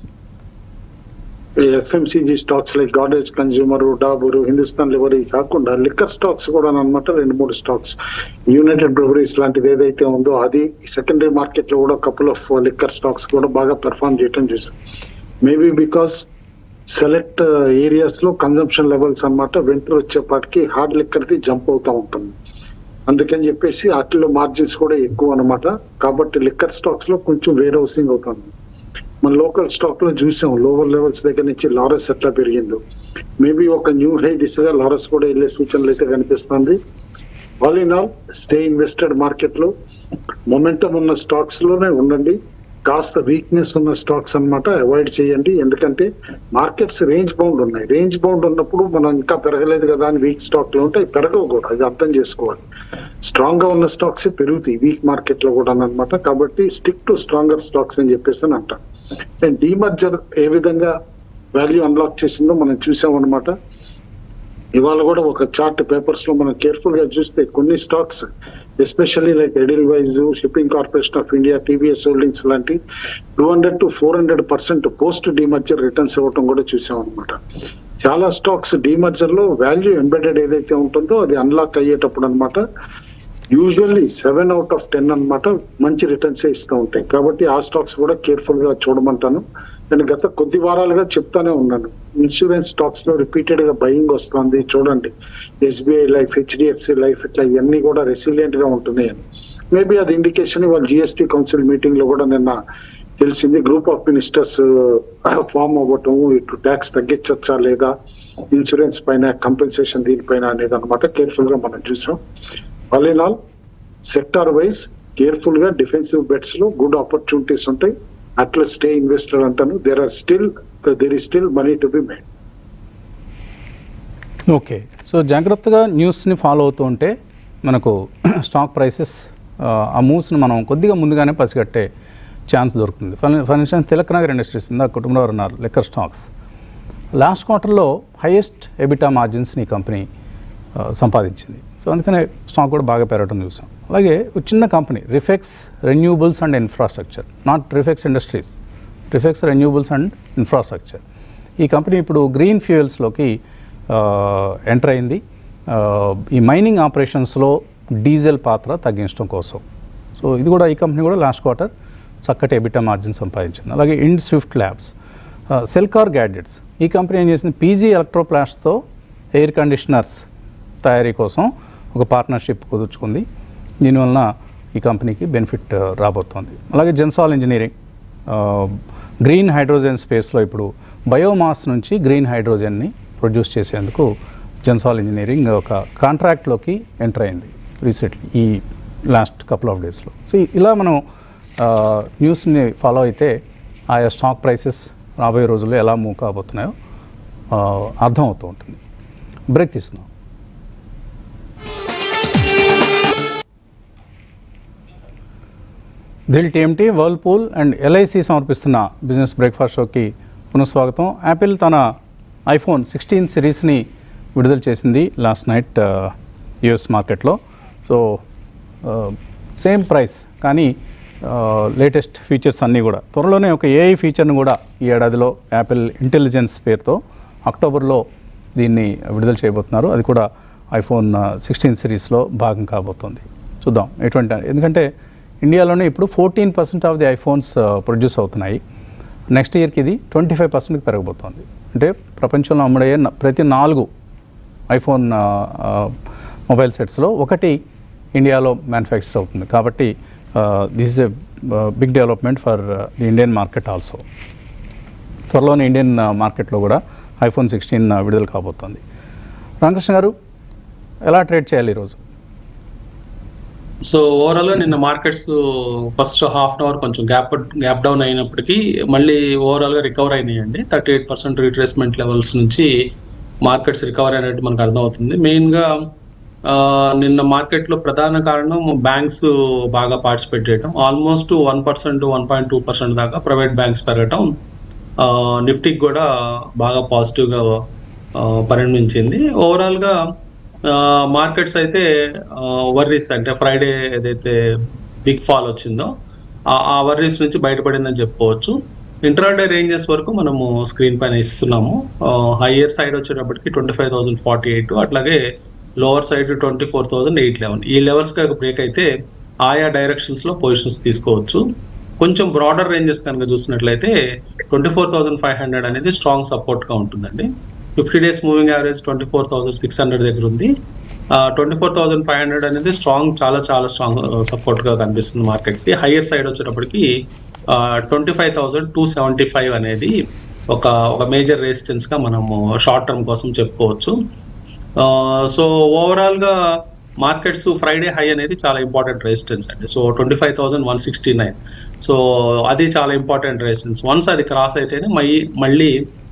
FMCG stocks like Godrej consumer Dabur Hindustan lever ఇవి కాకుండా లిక్కర్ స్టాక్స్ కూడా అనమాట రెండు మూడు స్టాక్స్ యూనైటెడ్ బ్రూవరీస్ లాంటిది ఏదైతే ఉందో అది సెకండరీ మార్కెట్ లో కూడా కపుల్ ఆఫ్ లిక్కర్ స్టాక్స్ కూడా బాగా పెర్ఫామ్ చేయటం చూసాం మేబీ బికాస్ సెలెక్ట్ ఏరియాస్ లో కన్జంప్షన్ లెవెల్స్ అన్నమాట వింటర్ వచ్చేపాటికి హార్డ్ లిక్కర్ ది జంప్ అవుతా ఉంటుంది అందుకని చెప్పేసి వాటిలో మార్జిన్స్ కూడా ఎక్కువ అన్నమాట కాబట్టి లిక్కర్ స్టాక్స్ లో కొంచెం వేర్ హౌసింగ్ అవుతుంది మన లోకల్ స్టాక్ లో చూసాం లోవర్ లెవెల్స్ దగ్గర నుంచి లారస్ ఎట్లా పెరిగిందో మేబీ ఒక న్యూ హై దిశగా లారస్ కూడా వెళ్ళే సూచనలు అయితే కనిపిస్తుంది all in all stay invested market లో మొమెంటం ఉన్న స్టాక్స్ లోనే ఉండండి కాస్త వీక్నెస్ ఉన్న స్టాక్స్ అన్నమాట అవాయిడ్ చేయండి ఎందుకంటే మార్కెట్స్ రేంజ్ బౌండ్ ఉన్నాయి రేంజ్ బౌండ్ ఉన్నప్పుడు మనం ఇంకా పెరగలేదు కదా అని వీక్ స్టాక్ లో ఉంటే అవి పెరగవు కూడా అది అర్థం చేసుకోవాలి స్ట్రాంగ్ గా ఉన్న స్టాక్స్ పెరుగుతాయి వీక్ మార్కెట్ లో కూడా అన్నమాట కాబట్టి స్టిక్ టు స్ట్రాంగర్ స్టాక్స్ అని చెప్పేసి అని అంటాం అండ్ డీమర్జర్ ఏ విధంగా వాల్యూ అన్లాక్ చేసిందో మనం చూసాం అనమాట ఇవాళ కూడా ఒక చార్ట్ పేపర్స్ లో మనం కేర్ఫుల్ గా చూస్తే కొన్ని stocks especially like Edelweiss shipping corporation of India TVS holdings లాంటి two hundred to four hundred percent post demerger returns ఇవ్వటం కూడా చూసాం అనమాట చాలా స్టాక్స్ డీమర్జర్ లో వాల్యూ ఎంబెడెడ్ ఏదైతే ఉంటుందో అది అన్లాక్ అయ్యేటప్పుడు అనమాట usually seven out of ten అన్నమాట మంచి రిటర్న్స్ ఇస్తూ ఉంటాయి కాబట్టి ఆ స్టాక్స్ కూడా కేర్ఫుల్ గా చూడమంటాను నేను గత కొద్ది వారాలుగా చెప్తానే ఉన్నాను ఇన్సూరెన్స్ స్టాక్స్ లో రిపీటెడ్ గా బయింగ్ వస్తుంది చూడండి ఎస్బీఐ లైఫ్ హెచ్డిఎఫ్సి లైఫ్ ఇట్లా ఇవన్నీ కూడా రెసిలియంట్ గా ఉంటున్నాయి అని మేబీ అది ఇండికేషన్ వాళ్ళ జిఎస్టీ కౌన్సిల్ మీటింగ్ లో కూడా నిన్న తెలిసింది గ్రూప్ ఆఫ్ మినిస్టర్స్ ఫామ్ అవ్వటం ఇటు ట్యాక్స్ తగ్గించచ్చా లేదా ఇన్సూరెన్స్ పైన కంపెన్సేషన్ దీనిపైన అనేది అనమాట కేర్ఫుల్ గా మనం చూసాం all in all sector wise careful గా డిఫెన్సివ్ బెట్స్ లో గుడ్ ఆపర్చునిటీస్ ఉంటాయి అట్లా స్టే ఇన్వెస్టర్ అంటాను there are still there is still money to be made okay so జాగ్రత్తగా న్యూస్ని ఫాలో అవుతూ ఉంటే మనకు స్టాక్ ప్రైసెస్ ఆ మూవ్స్ని మనం కొద్దిగా ముందుగానే పసిగట్టే ఛాన్స్ దొరుకుతుంది for for instance Tilak Nagar industries ఇందా కుటుంబంలో ఉన్నారు లెక్కర్ స్టాక్స్ లాస్ట్ క్వార్టర్లో హైయెస్ట్ ఎబిటా మార్జిన్స్ని ఈ కంపెనీ ఆ, సంపాదించింది సో అందుకనే స్టాక్ కూడా బాగా పెరగడం చూసాం అలాగే ఒక చిన్న company Refex renewables and infrastructure not Refex industries Refex renewables and infrastructure ఈ కంపెనీ ఇప్పుడు గ్రీన్ ఫ్యూయల్స్లోకి ఎంటర్ అయింది ఆ, ఈ మైనింగ్ ఆపరేషన్స్లో డీజిల్ పాత్ర తగ్గించడం కోసం సో ఇది కూడా ఈ కంపెనీ కూడా లాస్ట్ క్వార్టర్ చక్కటి ఎబిటా మార్జిన్ సంపాదించింది అలాగే Ind Swift labs Cellecor gadgets ఈ కంపెనీ ఏం చేసింది పీజీ ఎలక్ట్రోప్లాస్ట్తో ఎయిర్ కండిషనర్స్ తయారీ కోసం ఒక పార్ట్నర్షిప్ కుదుర్చుకుంది దీనివలన ఈ కంపెనీకి బెనిఫిట్ ఆ, రాబోతోంది అలాగే జెన్సాల్ ఇంజనీరింగ్ ఆ, గ్రీన్ హైడ్రోజన్ స్పేస్లో ఇప్పుడు బయోమాస్ నుంచి గ్రీన్ హైడ్రోజన్ని ప్రొడ్యూస్ చేసేందుకు జెన్సాల్ ఇంజనీరింగ్ ఒక కాంట్రాక్ట్లోకి ఎంటర్ అయింది రీసెంట్లీ ఈ లాస్ట్ కపుల్ ఆఫ్ డేస్లో సో ఇలా మనం ఆ, న్యూస్ని ఫాలో అయితే ఆయా స్టాక్ ప్రైసెస్ రాబోయే రోజుల్లో ఎలా మూవ్ కాబోతున్నాయో ఆ, అర్థమవుతూ ఉంటుంది బ్రేక్ తీస్తున్నాం దిల్ టీఎంటీ వర్ల్పూల్ అండ్ ఎల్ఐసి సమర్పిస్తున్న బిజినెస్ బ్రేక్ఫాస్ట్ షోకి పునఃస్వాగతం యాపిల్ తన ఐఫోన్ సిక్స్టీన్ సిరీస్ని విడుదల చేసింది లాస్ట్ నైట్ యుఎస్ మార్కెట్లో సో సేమ్ ప్రైస్ కానీ లేటెస్ట్ ఫీచర్స్ అన్నీ కూడా త్వరలోనే ఒక ఏఐ ఫీచర్ను కూడా ఈ ఏడాదిలో యాపిల్ ఇంటెలిజెన్స్ పేరుతో అక్టోబర్లో దీన్ని విడుదల చేయబోతున్నారు అది కూడా ఐఫోన్ సిక్స్టీన్ సిరీస్లో భాగం కాబోతోంది చూద్దాం ఎటువంటి ఎందుకంటే ఇండియాలోనే ఇప్పుడు fourteen percent of the iPhones produce అవుతున్నాయి నెక్స్ట్ ఇయర్కి ఇది ట్వంటీ ఫైవ్ పర్సెంట్కి పెరగబోతోంది అంటే ప్రపంచంలో అమ్ముడయ్యే న- ప్రతి నాలుగు ఐఫోన్ ఆ, ఆ, మొబైల్ సెట్స్లో ఒకటి ఇండియాలో మ్యానుఫ్యాక్చర్ అవుతుంది కాబట్టి this is a big development for the Indian market also త్వరలోనే ఇండియన్ ఆ, మార్కెట్లో కూడా ఐఫోన్ సిక్స్టీన్ విడుదల కాబోతోంది రామకృష్ణ గారు ఎలా ట్రేడ్ చేయాలి ఈరోజు సో ఓవరాల్ గా నిన్న markets first half an hour కొంచెం గ్యాప్ గ్యాప్ డౌన్ అయినప్పటికీ మళ్ళీ ఓవరాల్ గా రికవర్ అయినాయండి thirty eight percent retracement levels నుంచి మార్కెట్స్ రికవర్ అయినట్టు మనకు అర్థమవుతుంది మెయిన్ గా ఆ, నిన్న మార్కెట్ లో ప్రధాన కారణం బ్యాంక్స్ బాగా పార్టిసిపేట్ చేయడం almost one percent one point two percent దాకా ప్రైవేట్ బ్యాంక్స్ పెరగటం ఆ, నిఫ్టీకి కూడా బాగా పాజిటివ్ గా ఆ, పరిణమించింది ఓవరాల్ గా మార్కెట్స్ అయితే వర్రీస్ అంటే ఫ్రైడే ఏదైతే బిగ్ ఫాల్ వచ్చిందో ఆ- ఆ వర్రీస్ నుంచి బయటపడిందని చెప్పుకోవచ్చు ఇంట్రాడే రేంజెస్ వరకు మనము స్క్రీన్ పైన ఇస్తున్నాము హయ్యర్ సైడ్ వచ్చేటప్పటికి twenty five thousand forty eight అట్లాగే lower side twenty four thousand eight eleven ఈ లెవెల్స్ కనుక బ్రేక్ అయితే ఆయా డైరెక్షన్స్ లో పొజిషన్స్ తీసుకోవచ్చు కొంచెం బ్రాడర్ రేంజెస్ కనుక చూసినట్లయితే twenty four thousand five hundred అనేది స్ట్రాంగ్ సపోర్ట్ గా ఉంటుందండి fifty days moving average twenty four thousand six hundred దగ్గర ఉంది twenty four thousand five hundred అనేది స్ట్రాంగ్ చాలా చాలా స్ట్రాంగ్ సపోర్ట్ గా కనిపిస్తుంది మార్కెట్ కి హయ్యర్ సైడ్ వచ్చేటప్పటికి twenty five thousand two seventy five అనేది ఒక ఒక మేజర్ రెసిస్టెన్స్ గా మనము షార్ట్ టర్మ్ కోసం చెప్పుకోవచ్చు సో ఓవరాల్ గా మార్కెట్స్ ఫ్రైడే హై అనేది చాలా ఇంపార్టెంట్ రెసిస్టెన్స్ అండి so twenty five thousand one sixty nine so అది చాలా ఇంపార్టెంట్ రెసిస్టెన్స్ వన్స్ అది క్రాస్ అయితేనే మళ్ళీ మళ్ళీ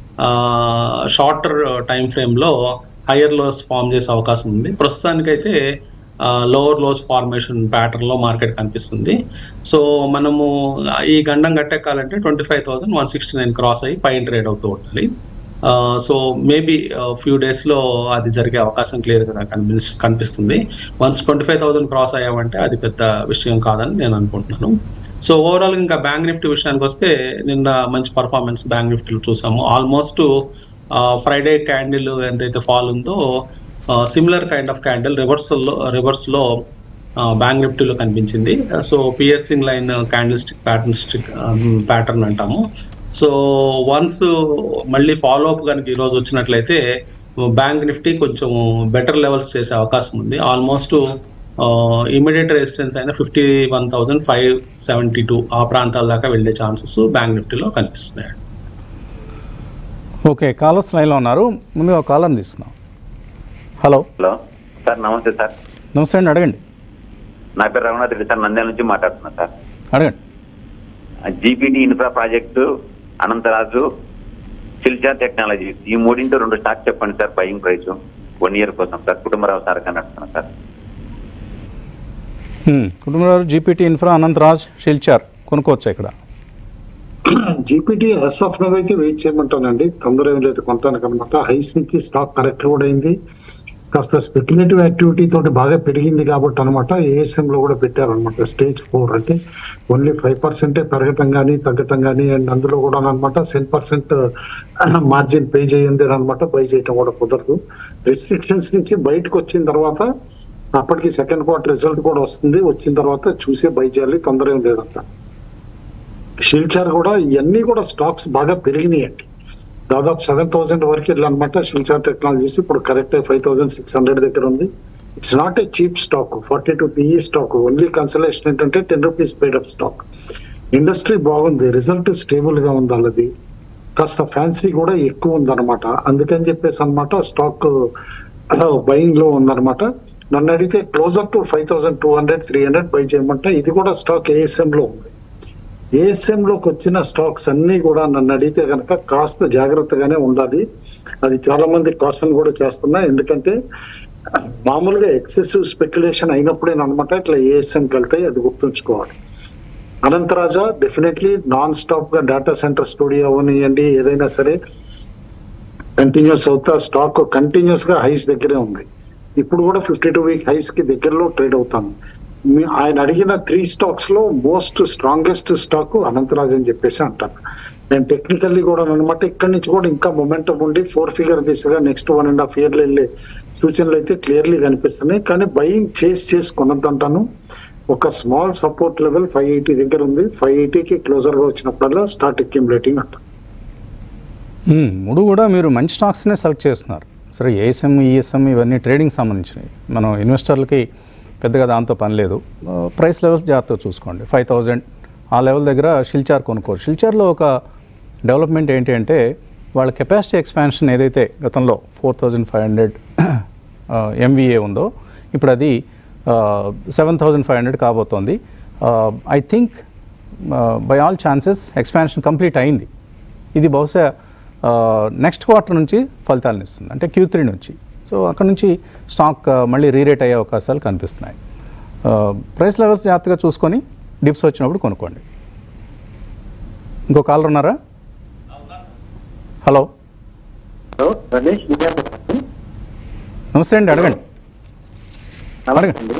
షార్టర్ టైం ఫ్రేమ్లో హయ్యర్ లోస్ ఫామ్ చేసే అవకాశం ఉంది ప్రస్తుతానికైతే లోవర్ లోస్ ఫార్మేషన్ ప్యాటర్న్లో మార్కెట్ కనిపిస్తుంది సో మనము ఈ గండం గట్టెక్కాలంటే twenty five thousand one sixty nine cross అయ్యి పైన ట్రేడ్ అవుతూ ఉండాలి సో మేబీ ఫ్యూ డేస్లో అది జరిగే అవకాశం క్లియర్గా కనిపి కనిపిస్తుంది once twenty five thousand cross అయ్యామంటే అది పెద్ద విషయం కాదని నేను అనుకుంటున్నాను సో ఓవరాల్ ఇంకా బ్యాంక్ నిఫ్టీ విషయానికి వస్తే నిన్న మంచి పర్ఫార్మెన్స్ బ్యాంక్ నిఫ్టీలో చూసాము ఆల్మోస్ట్ ఫ్రైడే క్యాండిల్ ఎంతైతే ఫాల్ ఉందో సిమిలర్ కైండ్ ఆఫ్ క్యాండిల్ రివర్సల్లో రివర్స్లో బ్యాంక్ నిఫ్టీలో కనిపించింది so piercing line candle stick pattern stick pattern అంటాము సో వన్స్ మళ్ళీ ఫాలో అప్ కనుక ఈరోజు వచ్చినట్లయితే బ్యాంక్ నిఫ్టీ కొంచెం బెటర్ లెవెల్స్ చేసే అవకాశం ఉంది ఆల్మోస్ట్ ఇమీడియట్ రెసిస్టెన్స్ అయిన fifty one thousand five seventy two ఆ ప్రాంతాల దాకా వెళ్ళే ఛాన్సెస్ బ్యాంక్ నిఫ్టీలో కనిపిస్తున్నాయి ఓకే కాలర్స్ లైన్లో ఉన్నారు ముందుగా ఒక కాలర్ని తీసుకుందాం హలో హలో సార్ నమస్తే సార్ నమస్తే అండి అడగండి నా పేరు రఘునాథ్ రెడ్డి సార్ నంద్యాల నుంచి మాట్లాడుతున్నా సార్ అడగండి GPT infra project Anantraj Shilchar technology ఈ మూడింటి రెండు స్టాక్ చెప్పండి sir buying price one year కోసం సార్ కుటుంబరావు సార్ కనడుతున్నా sir Kutumbarao GPT infra Anantraj Shilchar కొనుక్కోవచ్చా ఇక్కడ జీపీటీ ఎస్ ఆఫ్ నవ్ అయితే వెయిట్ చేయమంటానండి తొందర ఏం లేదు కొంటానికి అనమాట హైస్ నుంచి స్టాక్ కరెక్ట్ కూడా అయింది కాస్త స్పెక్యులేటివ్ యాక్టివిటీ తోటి బాగా పెరిగింది కాబట్టి అనమాట ఏఎస్ఎం లో కూడా పెట్టారనమాట స్టేజ్ ఫోర్ అంటే ఓన్లీ ఫైవ్ పర్సెంటే పెరగటం కానీ తగ్గటం కానీ అండ్ అందులో కూడా అనమాట సెన్ పర్సెంట్ మార్జిన్ పే చేయండి అనమాట బై చేయటం కూడా కుదరదు రెస్ట్రిక్షన్స్ నుంచి బయటకు వచ్చిన తర్వాత అప్పటికి సెకండ్ క్వార్టర్ రిజల్ట్ కూడా వస్తుంది వచ్చిన తర్వాత చూసే బై చేయాలి తొందర ఏం లేదంట షిల్చార్ కూడా ఇవన్నీ కూడా స్టాక్స్ బాగా పెరిగినాయండి దాదాపు సెవెన్ థౌసండ్ వరకు వెళ్ళనమాట షిల్చార్ టెక్నాలజీస్ ఇప్పుడు correct five thousand six hundred దగ్గర ఉంది its not a cheap stock forty two PE stock only consolation ఏంటంటే ten rupees paid up stock industry బాగుంది రిజల్ట్ స్టేబుల్ గా ఉంది వాళ్ళది కాస్త ఫ్యాన్సీ కూడా ఎక్కువ ఉందన్నమాట అందుకని చెప్పేసి అనమాట స్టాక్ బయింగ్ లో ఉందన్నమాట నన్ను అడిగితే closer to five thousand two hundred three hundred buy చేయమంటే ఇది కూడా స్టాక్ ఏఎస్ఎం లో ఉంది ఏఎస్ఎం లోకి వచ్చిన స్టాక్స్ అన్ని కూడా నన్ను అడిగితే కనుక కాస్త జాగ్రత్తగానే ఉండాలి అది చాలా మంది కాషన్ కూడా చేస్తున్నా ఎందుకంటే మామూలుగా ఎక్సెసివ్ స్పెక్యులేషన్ అయినప్పుడే అనమాట ఇట్లా ఏఎస్ఎంకి వెళ్తాయి అది గుర్తుంచుకోవాలి అనంతరాజా డెఫినెట్లీ నాన్ స్టాప్ గా డేటా సెంటర్ స్టూడియో అవనియండి ఏదైనా సరే కంటిన్యూస్ అవుతా స్టాక్ కంటిన్యూస్ గా హైస్ దగ్గరే ఉంది ఇప్పుడు కూడా ఫిఫ్టీ టూ వీక్ హైస్ కి దగ్గరలో ట్రేడ్ అవుతాను మీ- ఆయన అడిగిన త్రీ స్టాక్స్ లో మోస్ట్ స్ట్రాంగెస్ట్ స్టాక్ అనంతరాజ్ అని చెప్పేసి అంటాను నేను టెక్నికల్లీ కూడా అనమాట ఇక్కడి నుంచి కూడా ఇంకా మొమెంటం ఉండి ఫోర్ ఫిగర్ దిశగా next one and half year వెళ్ళే సూచనలు అయితే క్లియర్లీ కనిపిస్తున్నాయి కానీ బయింగ్ చేసి చేసి కొనద్దంటాను ఒక small support level five eighty దగ్గర ఉంది ఫైవ్ ఎయిటీకి క్లోజర్ గా వచ్చినప్పుడల్లా స్టార్ట్ అక్యుములేటింగ్ అంట మ్మ్. మూడు కూడా మీరు మంచి స్టాక్స్నే సెలెక్ట్ చేస్తున్నారు సరే ఏఎస్ఎం ఈఎస్ఎం ఇవన్నీ ట్రేడింగ్ సంబంధించినవి మనం ఇన్వెస్టర్లకి పెద్దగా దాంతో పని లేదు ఆ, ప్రైస్ లెవెల్స్ జాగ్రత్తగా చూసుకోండి ఫైవ్ థౌజండ్ ఆ లెవెల్ దగ్గర షిల్చార్ కొనుక్కోరు షిల్చార్లో ఒక డెవలప్మెంట్ ఏంటి అంటే వాళ్ళ కెపాసిటీ ఎక్స్పాన్షన్ ఏదైతే గతంలో four thousand five hundred MVA ఉందో ఇప్పుడు అది సెవెన్ థౌజండ్ ఫైవ్ హండ్రెడ్ కాబోతోంది I think by all chances expansion complete అయింది ఇది బహుశా నెక్స్ట్ క్వార్టర్ నుంచి ఫలితాలను ఇస్తుంది అంటే క్యూ త్రీ నుంచి సో అక్కడ నుంచి స్టాక్ ఆ, మళ్ళీ రీరేట్ అయ్యే అవకాశాలు కనిపిస్తున్నాయి ప్రైస్ లెవెల్స్ జాగ్రత్తగా చూసుకొని డిప్స్ వచ్చినప్పుడు కొనుక్కోండి ఇంకో కాలర్ ఉన్నారా హలో హలో రమేష్ విజయనగరం నమస్తే అండి అడగండి నమస్తే అండి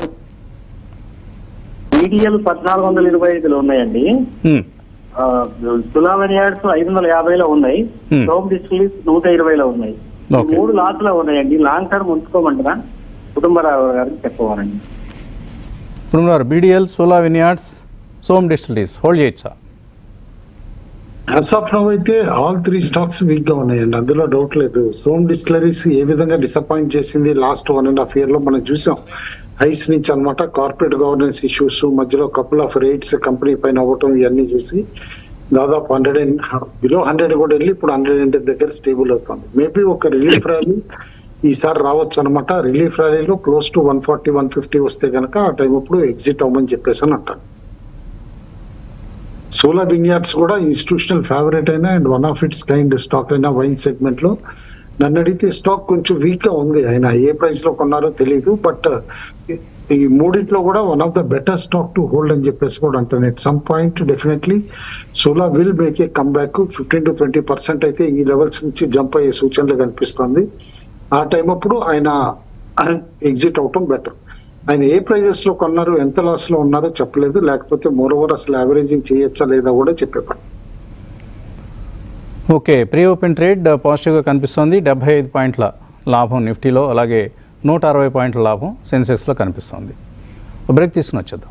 ఈడిఎల్ పద్నాలుగు వందల ఇరవై ఐదులో ఉన్నాయండి మ్మ్. సులావెన్ యార్డ్స్ ఐదు వందల యాభైలో ఉన్నాయి Hmm. హోమ్ డిస్ట్రిక్ట్ నూట ఇరవైలో ఉన్నాయి ఈ Okay. మూడు లాస్ లో ఉన్నాయండి లాంగ్ టర్మ్ ఉంచుకోమంటారా కుటుంబరావు గారికి చెప్పవాలండి ఇప్పుడు ఉన్నారు BDL Sula vineyards Som distilleries hold చేయొచ్చా యాజ్ ఆఫ్ నవ్ అయితే ఆల్ త్రీ స్టాక్స్ వీక్ గా ఉన్నాయండి అందులో డౌట్ లేదు సోమ్ డిస్టిలరీస్ ఏ విధంగా డిసప్పాయింట్ చేసింది last one and half year లో మనం చూసాం హైస్ నుంచి అన్నమాట కార్పొరేట్ గవర్నెన్స్ ఇష్యూస్ మధ్యలో కపుల్ ఆఫ్ రేట్స్ కంపెనీ పైన అవ్వటం ఇవన్నీ చూసి దాదాపు హండ్రెడ్ అండ్ బిలో హండ్రెడ్ కూడా వెళ్ళి ఇప్పుడు హండ్రెడ్ అండ్ దగ్గర స్టేబుల్ అవుతుంది మేబీ ఒక రిలీఫ్ ర్యాలీ ఈసారి రావచ్చు అనమాట రిలీఫ్ ర్యాలీలో close to one forty one fifty వస్తే కనుక ఆ టైం అప్పుడు ఎగ్జిట్ అవ్వమని చెప్పేసి అని అంటాను సోలా విన్యార్డ్స్ కూడా ఇన్స్టిట్యూషనల్ ఫేవరెట్ అయినా and one of its kind stock అయినా వైన్ సెగ్మెంట్ లో నన్ను అడిగితే స్టాక్ కొంచెం వీక్ గా ఉంది ఆయన ఏ ప్రైస్ లో కొన్నారో తెలియదు బట్ ఈ మూడిట్లో కూడా one of the better stock to hold అని చెప్పేసి కూడా అంటాను at some point definitely Sula will make a come back fifteen to twenty percent అయితే ఈ లెవెల్స్ నుంచి జంప్ అయ్యే సూచనలు కనిపిస్తుంది ఆ టైం అప్పుడు ఆయన ఎగ్జిట్ అవటం బెటర్ ఆయన ఏ ప్రైజెస్ లో కొన్నారు ఎంత లాస్ లో ఉన్నారో చెప్పలేదు లేకపోతే మోర్ ఓవర్ అసలు యావరేజింగ్ చేయొచ్చా లేదా కూడా చెప్పేవాడు ఓకే ప్రీ ఓపెన్ ట్రేడ్ పాజిటివ్గా కనిపిస్తోంది డెబ్బై ఐదు పాయింట్ల లాభం నిఫ్టీలో అలాగే నూట అరవై పాయింట్ల లాభం సెన్సెక్స్లో కనిపిస్తోంది ఒక బ్రేక్ తీసుకుని వచ్చేద్దాం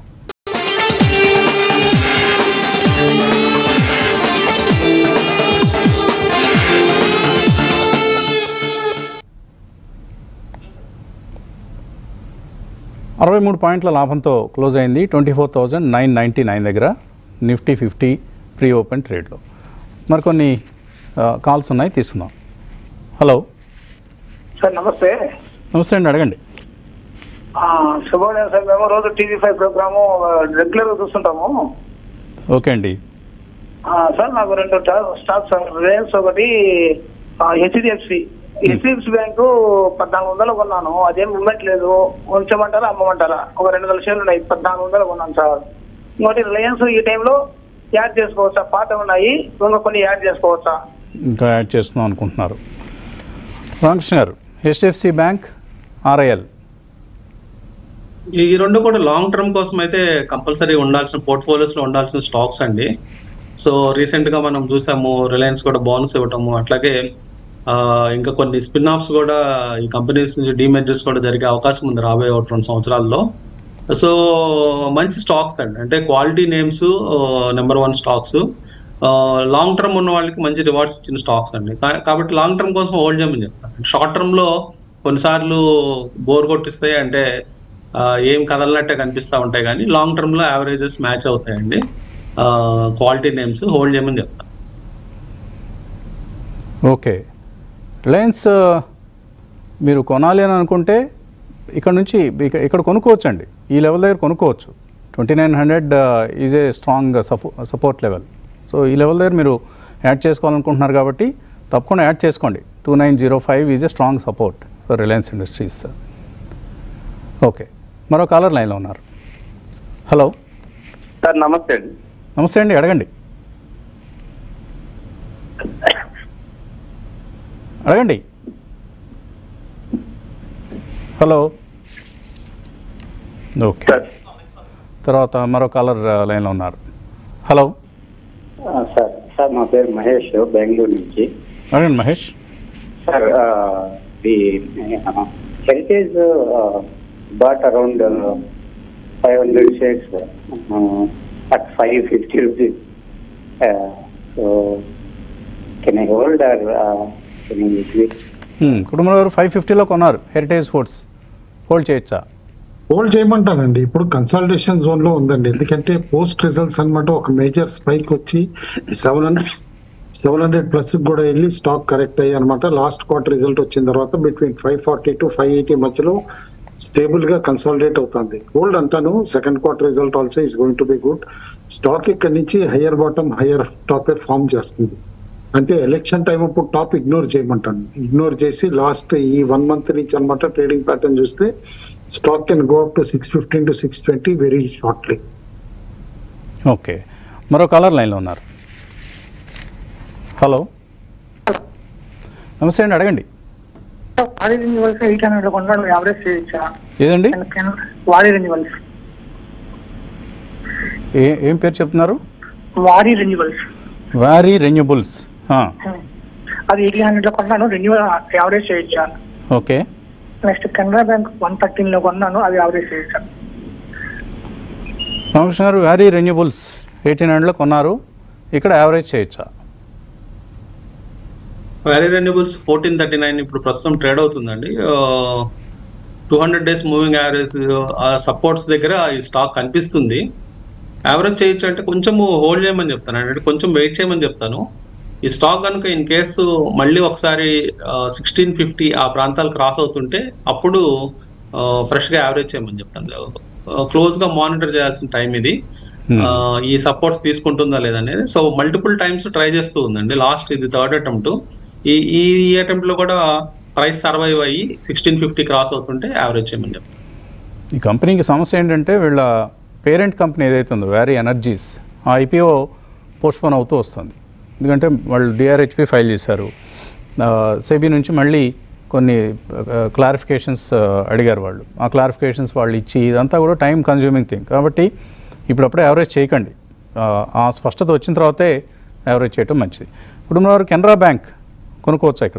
అరవై మూడు పాయింట్ల లాభంతో క్లోజ్ అయింది twenty four thousand nine ninety nine దగ్గర నిఫ్టీ ఫిఫ్టీ ప్రీ ఓపెన్ ట్రేడ్లో మరికొన్ని కాల్స్ ఉన్నాయి తీసుకుందాం హలో సార్ నమస్తే నమస్తే అండి అడగండి ఆ, శుభోదయం సార్ మేము రోజు టీవీ ఫైవ్ ప్రోగ్రాము రెగ్యులర్ గా చూస్తుంటాము ఓకే అండి ఆ, సార్ నాకు రెండు స్టాక్స్ సార్ రిలయన్స్ ఒకటి హెచ్డిఎఫ్సి హెచ్డిఎఫ్సి బ్యాంకు పద్నాలుగు వందలు కొన్నాను అదేం మూమెంట్ లేదు ఉంచమంటారా అమ్మమంటారా ఒక రెండు వందల షేర్లు ఉన్నాయి పద్నాలుగు వందలు కొన్నాను సార్ ఇంకోటి రిలయన్స్ ఈ టైంలో యాడ్ చేసుకోవచ్చా పాత ఉన్నాయి ఇంకా కొన్ని యాడ్ చేసుకోవచ్చా ఇంకా యాడ్ చేస్తున్నాం అనుకుంటున్నారు రామకృష్ణ గారు హెచ్డిఎఫ్సి బ్యాంక్ ఆర్ఐఎల్ ఈ రెండు కూడా లాంగ్ టర్మ్ కోసం అయితే కంపల్సరీ ఉండాల్సిన పోర్ట్ఫోలియోస్ లో ఉండాల్సిన స్టాక్స్ అండి సో రీసెంట్ గా మనం చూసాము రిలయన్స్ కూడా బోనస్ ఇవ్వటము అట్లాగే ఆ, ఇంకా కొన్ని స్పిన్ ఆఫ్స్ కూడా ఈ కంపెనీస్ నుంచి డిమెర్జెస్ కూడా జరిగే అవకాశం ఉంది రాబోయే ఒక రెండు సంవత్సరాల్లో సో మంచి స్టాక్స్ అండి అంటే quality names number one stocks long term ఉన్న వాళ్ళకి మంచి రివార్డ్స్ ఇచ్చిన స్టాక్స్ అండి కా- కాబట్టి లాంగ్ టర్మ్ కోసం హోల్డ్ చేయమని చెప్తాను షార్ట్ టర్మ్ లో కొన్నిసార్లు బోర్ కొట్టిస్తాయి అంటే ఆ, ఏం కదలనట్టే కనిపిస్తూ ఉంటాయి కానీ లాంగ్ టర్మ్ లో యావరేజెస్ మ్యాచ్ అవుతాయండి క్వాలిటీ నేమ్స్ హోల్డ్ చేయమని చెప్తాను ఓకే రిలయన్స్ ఆ, మీరు కొనాలి అని అనుకుంటే ఇక్కడ నుంచి ఇక- ఇక్కడ కొనుక్కోవచ్చు అండి ఈ లెవెల్ దగ్గర కొనుక్కోవచ్చు twenty nine hundred is a strong support support level so ఈ లెవెల్ దగ్గర మీరు యాడ్ చేసుకోవాలనుకుంటున్నారు కాబట్టి తప్పకుండా యాడ్ చేసుకోండి two nine zero five is a strong support for Reliance industries okay మరో కాలర్ లైన్లో ఉన్నారు హలో సార్ నమస్తే అండి నమస్తే అండి అడగండి అడగండి హలో ఓకే సార్ తర్వాత మరో కాలర్ లైన్లో ఉన్నారు హలో సార్ సార్ మా పేరు మహేష్ బెంగళూరు నుంచి అడగండి Mahesh sir the heritage bought around five hundred shares at five fifty rupees so can I hold or can I exit hmm, కుటుంబంలో ఎవరు ఫైవ్ ఫిఫ్టీలో కొన్నారు హెరిటేజ్ ఫుడ్స్ హోల్డ్ చేయొచ్చా హోల్డ్ చేయమంటానండి ఇప్పుడు కన్సల్టేషన్ జోన్ లో ఉందండి ఎందుకంటే పోస్ట్ రిజల్ట్స్ అన్నమాట ఒక మేజర్ స్పైక్ వచ్చి seven hundred seven hundred plus కూడా వెళ్ళి స్టాక్ కరెక్ట్ అయ్యి అనమాట లాస్ట్ క్వార్టర్ రిజల్ట్ వచ్చిన తర్వాత between five forty to five eighty మధ్యలో స్టేబుల్ గా కన్సాలిడేట్ అవుతుంది హోల్డ్ అంటాను second quarter result also is going to be good stock ఇక్కడ నుంచి higher bottom higher top form చేస్తుంది అంటే ఎలక్షన్ టైం అప్పుడు టాప్ ఇగ్నోర్ చేయమంటాను ఇగ్నోర్ చేసి లాస్ట్ ఈ వన్ మంత్ నుంచి అనమాట ట్రేడింగ్ ప్యాటర్న్ చూస్తే stock can go up to six fifteen to six twenty very shortly okay మరో కాలర్ లైన్లో ఉన్నారు హలో నమస్తే అండి అడగండి వారీ రెన్యువల్స్ ఎయిట్ హండ్రెడ్ కొన్నాడు యావరేజ్ చేయొచ్చా ఏదండి వారీ రెన్యువల్స్ ఏ ఏం పేరు చెప్తున్నారు Waaree renewals Waaree renewables eight ఎయిట్ హండ్రెడ్ లో కొన్నాను రెన్యువల్ యావరేజ్ చేయొచ్చా okay next Canara bank one thirteen లో కొన్నాను అది యావరేజ్ చేయొచ్చా రామకృష్ణ గారు వ్యారీ రెన్యూబుల్స్ ఎయిటీన్ హండ్రెడ్లో కొన్నారు ఇక్కడ యావరేజ్ చేయొచ్చా Waaree renewables fourteen thirty nine ఇప్పుడు ప్రస్తుతం ట్రేడ్ అవుతుందండి two hundred days moving average supports దగ్గర ఈ స్టాక్ కనిపిస్తుంది యావరేజ్ చేయొచ్చు అంటే కొంచెము హోల్డ్ చేయమని చెప్తాను అంటే కొంచెం వెయిట్ చేయమని చెప్తాను ఈ స్టాక్ కనుక ఇన్ కేసు మళ్ళీ ఒకసారి సిక్స్టీన్ ఫిఫ్టీ ఆ ప్రాంతాలు క్రాస్ అవుతుంటే అప్పుడు ఫ్రెష్గా యావరేజ్ చేయమని చెప్తాను క్లోజ్గా మానిటర్ చేయాల్సిన టైం ఇది Hmm. ఆ, ఈ సపోర్ట్స్ తీసుకుంటుందా లేదనేది సో మల్టిపుల్ టైమ్స్ ట్రై చేస్తూ ఉందండి లాస్ట్ ఇది థర్డ్ అటెంప్ట్ ఈ ఈ అటెంప్ట్ లో కూడా ప్రైస్ సర్వైవ్ అయ్యి సిక్స్టీన్ ఫిఫ్టీ క్రాస్ అవుతుంటే యావరేజ్ చేయమని చెప్తాను ఈ కంపెనీకి సమస్య ఏంటంటే వీళ్ళ పేరెంట్ కంపెనీ ఏదైతే ఉందో వ్యారీ ఎనర్జీస్ ఆ ఐపీఓ పోస్ట్పోన్ అవుతూ వస్తుంది ఎందుకంటే వాళ్ళు డిఆర్హెచ్పి ఫైల్ చేశారు సెబీ నుంచి మళ్ళీ కొన్ని క్లారిఫికేషన్స్ అడిగారు వాళ్ళు ఆ క్లారిఫికేషన్స్ వాళ్ళు ఇచ్చి ఇదంతా కూడా టైం కన్జ్యూమింగ్ థింగ్ కాబట్టి ఇప్పుడప్పుడే యావరేజ్ చేయకండి ఆ, ఆ స్పష్టత వచ్చిన తర్వాతే యావరేజ్ చేయటం మంచిది కుటుంబంలో వారు కెనరా బ్యాంక్ కొనుక్కోవచ్చా ఇక్కడ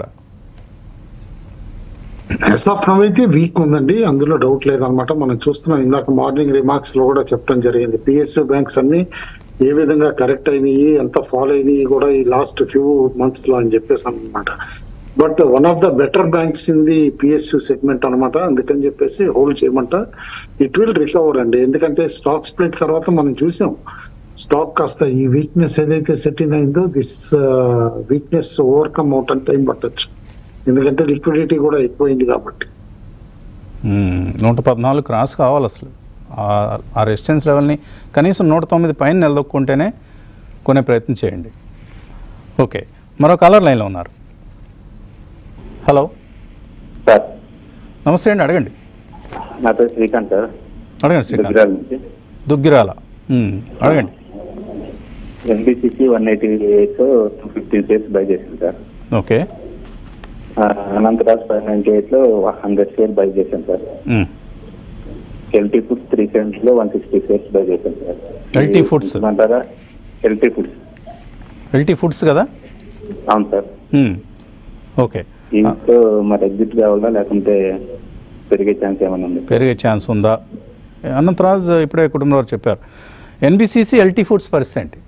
యాజ్ ఆఫ్ నవ్ అయితే వీక్ ఉందండి అందులో డౌట్ లేదనమాట మనం చూస్తున్నాం ఇందాక మార్నింగ్ రిమార్క్స్ లో కూడా చెప్పడం జరిగింది పిఎస్యూ బ్యాంక్స్ అన్ని ఏ విధంగా కరెక్ట్ అయినాయి ఎంత ఫాలో అయినాయి కూడా ఈ లాస్ట్ ఫ్యూ మంత్స్ లో అని చెప్పేసి అనమాట but one of the better banks in the PSU segment అనమాట అందుకని చెప్పేసి హోల్డ్ చేయమంట ఇట్ విల్ రికవర్ అండి ఎందుకంటే స్టాక్ స్ప్లిట్ తర్వాత మనం చూసాం స్టాక్ కాస్త ఈ వీక్నెస్ ఏదైతే సెటిల్ అయిందో దిస్ వీక్నెస్ ఓవర్కమ్ అవుట్ అని టైం పట్టొచ్చు ఎందుకంటే లిక్విడిటీ కూడా ఎక్కువైంది కాబట్టి మ్మ్. నూట పద్నాలుగు క్రాస్ కావాలి అసలు ఆ- ఆ రెసిస్టెన్స్ లెవెల్ని కనీసం నూట తొమ్మిది పైన నిలదొక్కుంటేనే కొనే ప్రయత్నం చేయండి ఓకే మరో కాలర్ లైన్లో ఉన్నారు హలో సార్ నమస్తే అండి అడగండి నా పేరు శ్రీకాంత్ సార్ అడగండి శ్రీకాంత్ గుజరాత్ నుంచి దుగ్గిరాల మ్మ్. అడగండి NBCC one eighty eight two fifteen shares buy చేశాను సార్ ఓకే ఆ, అనంతరాజ్ ఫైవ్ నైన్టీ ఎయిట్ లో హండ్రెడ్ షేర్ బై చేశాను సార్ మ్మ్. ఎల్టీ ఫుడ్స్ త్రీ సెవెంటీ లో వన్ సిక్స్టీ షేర్స్ బై చేశాను సార్ LT Foods? అంటారా ఎల్టీ ఫుడ్స్ ఎల్టీ ఫుడ్స్ కదా అవును సార్ మ్మ్. ఓకే దీంతో మరి ఎగ్జిట్ కావాలా లేకుంటే పెరిగే ఛాన్స్ ఏమైనా ఉంది పెరిగే ఛాన్స్ ఉందా అనంతరాజ్ ఇప్పుడే కుటుంబంలో చెప్పారు ఎన్బిసిసి ఎల్టీ ఫుడ్స్ పరిస్థితి ఏంటి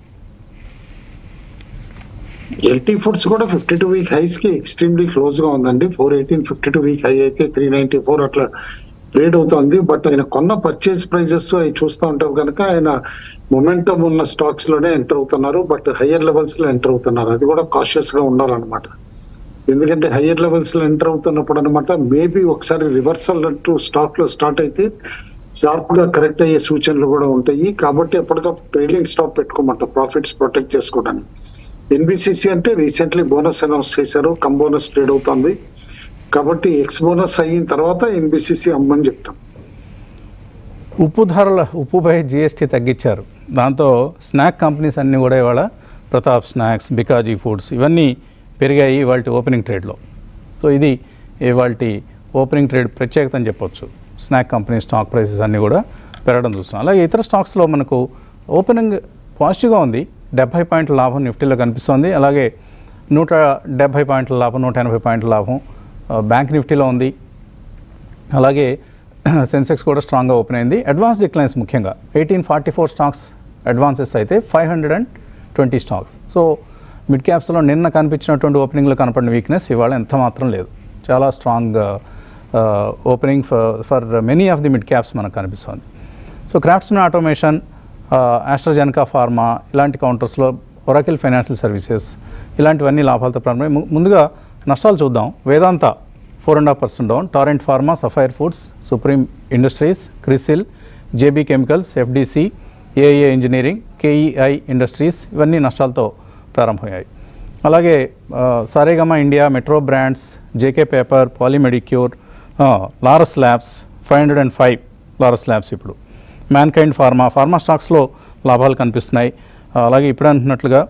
ఎల్టీ ఫుడ్స్ కూడా ఫిఫ్టీ టూ వీక్ హైస్ కి ఎక్స్ట్రీమ్లీ క్లోజ్ గా ఉందండి four eighteen fifty two week high అయితే త్రీ నైన్టీ ఫోర్ అట్లా ట్రేడ్ అవుతుంది బట్ ఆయన కొన్న పర్చేస్ ప్రైజెస్ అవి చూస్తూ ఉంటాం కనుక ఆయన మొమెంటం ఉన్న స్టాక్స్ లోనే ఎంటర్ అవుతున్నారు బట్ హయ్యర్ లెవెల్స్ లో ఎంటర్ అవుతున్నారు అది కూడా కాషియస్ గా ఉండాలన్నమాట ఎందుకంటే హయ్యర్ లెవెల్స్ లో ఎంటర్ అవుతున్నప్పుడు అనమాట మేబీ ఒకసారి రివర్సల్ అంటూ స్టాక్ లో స్టార్ట్ అయితే షార్ప్ గా కరెక్ట్ అయ్యే సూచనలు కూడా ఉంటాయి కాబట్టి ఎప్పటికప్పుడు ట్రైలింగ్ స్టాప్ పెట్టుకోమంట ప్రాఫిట్స్ ప్రొటెక్ట్ చేసుకోవడానికి ఎన్బిసిసి అంటే రీసెంట్లీ బోనస్ అనౌన్స్ చేశారు కమ్ బోనస్ ట్రేడ్ అవుతుంది కాబట్టి ఎక్స్ బోనస్ అయిన తర్వాత ఎన్బిసిసి అమ్మని చెప్తాం ఉప్పు ధరల ఉప్పుపై జిఎస్టీ తగ్గించారు దాంతో స్నాక్ కంపెనీస్ అన్నీ కూడా ఇవాళ ప్రతాప్ స్నాక్స్ బికాజీ ఫుడ్స్ ఇవన్నీ పెరిగాయి ఇవాళ ఓపెనింగ్ ట్రేడ్లో సో ఇది ఇవాళ ఓపెనింగ్ ట్రేడ్ ప్రత్యేకత అని చెప్పొచ్చు స్నాక్ కంపెనీ స్టాక్ ప్రైసెస్ అన్నీ కూడా పెరగడం చూస్తున్నాం అలాగే ఇతర స్టాక్స్లో మనకు ఓపెనింగ్ పాజిటివ్గా ఉంది డెబ్బై పాయింట్ల లాభం నిఫ్టీలో కనిపిస్తోంది అలాగే నూట డెబ్బై పాయింట్ల లాభం నూట ఎనభై పాయింట్ల లాభం ఆ, బ్యాంక్ నిఫ్టీలో ఉంది అలాగే సెన్సెక్స్ కూడా స్ట్రాంగ్గా ఓపెన్ అయింది అడ్వాన్స్ డిక్లైన్స్ ముఖ్యంగా eighteen forty four stocks advances అయితే five hundred and twenty stocks so mid క్యాప్స్లో నిన్న కనిపించినటువంటి ఓపెనింగ్లో కనపడిన వీక్నెస్ ఇవాళ ఎంత మాత్రం లేదు చాలా strong opening for for many of the mid caps మనకు కనిపిస్తుంది so craftsmen automation AstraZeneca pharma ఇలాంటి కౌంటర్స్లో ఒరాకిల్ ఫైనాన్షియల్ సర్వీసెస్ ఇలాంటివన్నీ లాభాలతో ప్రారంభమై ము- ముందుగా నష్టాలు చూద్దాం Vedanta four and half percent down Torrent pharma Sapphire foods Supreme industries CRISIL JB chemicals FDC AA engineering KEI industries ఇవన్నీ నష్టాలతో ప్రారంభమయ్యాయి అలాగే ఆ, Saregama India Metro brands JK paper Polymedicure Laurus labs five hundred and five Laurus labs ఇప్పుడు Mankind pharma pharma స్టాక్స్లో లాభాలు కనిపిస్తున్నాయి ఆ, అలాగే ఇప్పుడు అంటున్నట్లుగా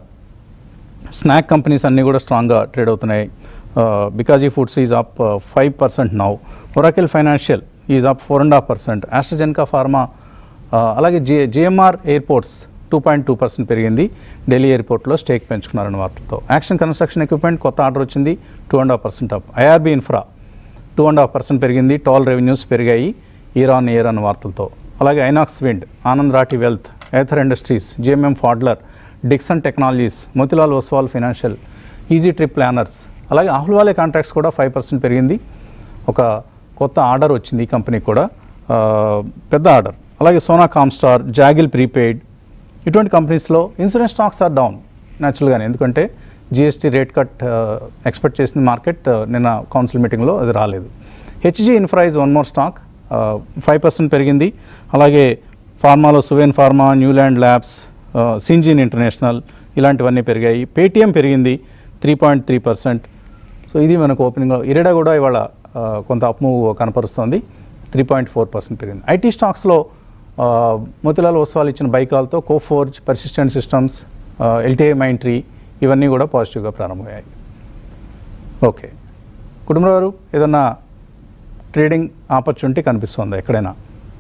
స్నాక్ కంపెనీస్ అన్నీ కూడా స్ట్రాంగ్గా ట్రేడ్ అవుతున్నాయి Bikaji foods is up five percent now Oracle financial is up four and half percent AstraZeneca pharma అలాగే G GMR airports two point two percent పెరిగింది ఢిల్లీ ఎయిర్పోర్ట్లో స్టేక్ పెంచుకున్నారని వార్తలతో యాక్షన్ కన్స్ట్రక్షన్ ఎక్విప్మెంట్ కొత్త ఆర్డర్ వచ్చింది two and half percent up IRB infra two and half percent పెరిగింది toll revenues పెరిగాయి year on year అన్న వార్తలతో అలాగే Inox wind Anand Rathi wealth Ather industries GMM ఫాడ్లర్ Dixon technologies Motilal Oswal financial easy trip planners అలాగే Ahluwalia contracts కూడా five percent పెరిగింది ఒక కొత్త ఆర్డర్ వచ్చింది ఈ కంపెనీకి కూడా ఆ, పెద్ద ఆర్డర్ అలాగే సోనా కామ్స్టార్ జాగిల్ ప్రీపెయిడ్ ఇటువంటి కంపెనీస్లో ఇన్సూరెన్స్ స్టాక్స్ ఆర్ డౌన్ న్యాచురల్గానే ఎందుకంటే జిఎస్టీ రేట్ కట్ ఎక్స్పెక్ట్ చేసిన మార్కెట్ నిన్న కౌన్సిల్ మీటింగ్లో అది రాలేదు HG infra is one more stock five percent పెరిగింది అలాగే ఫార్మాలో Suven pharma Neuland labs Syngene international ఇలాంటివన్నీ పెరిగాయి పేటిఎం పెరిగింది three point three percent so ఇది మనకు ఓపెనింగ్లో ఇరెడా కూడా ఇవాళ ఆ, కొంత అప్మూవ్ కనపరుస్తుంది త్రీ పాయింట్ ఫోర్ పర్సెంట్ పెరిగింది ఐటీ స్టాక్స్లో ఆ, మోతిలాల్ ఓస్వాల్ ఇచ్చిన బైకాల్తో Coforge persistent systems LTI Mindtree ఇవన్నీ కూడా పాజిటివ్గా ప్రారంభమయ్యాయి ఓకే కుటుంబం గారు ఏదన్నా ట్రేడింగ్ ఆపర్చునిటీ కనిపిస్తుందా ఎక్కడైనా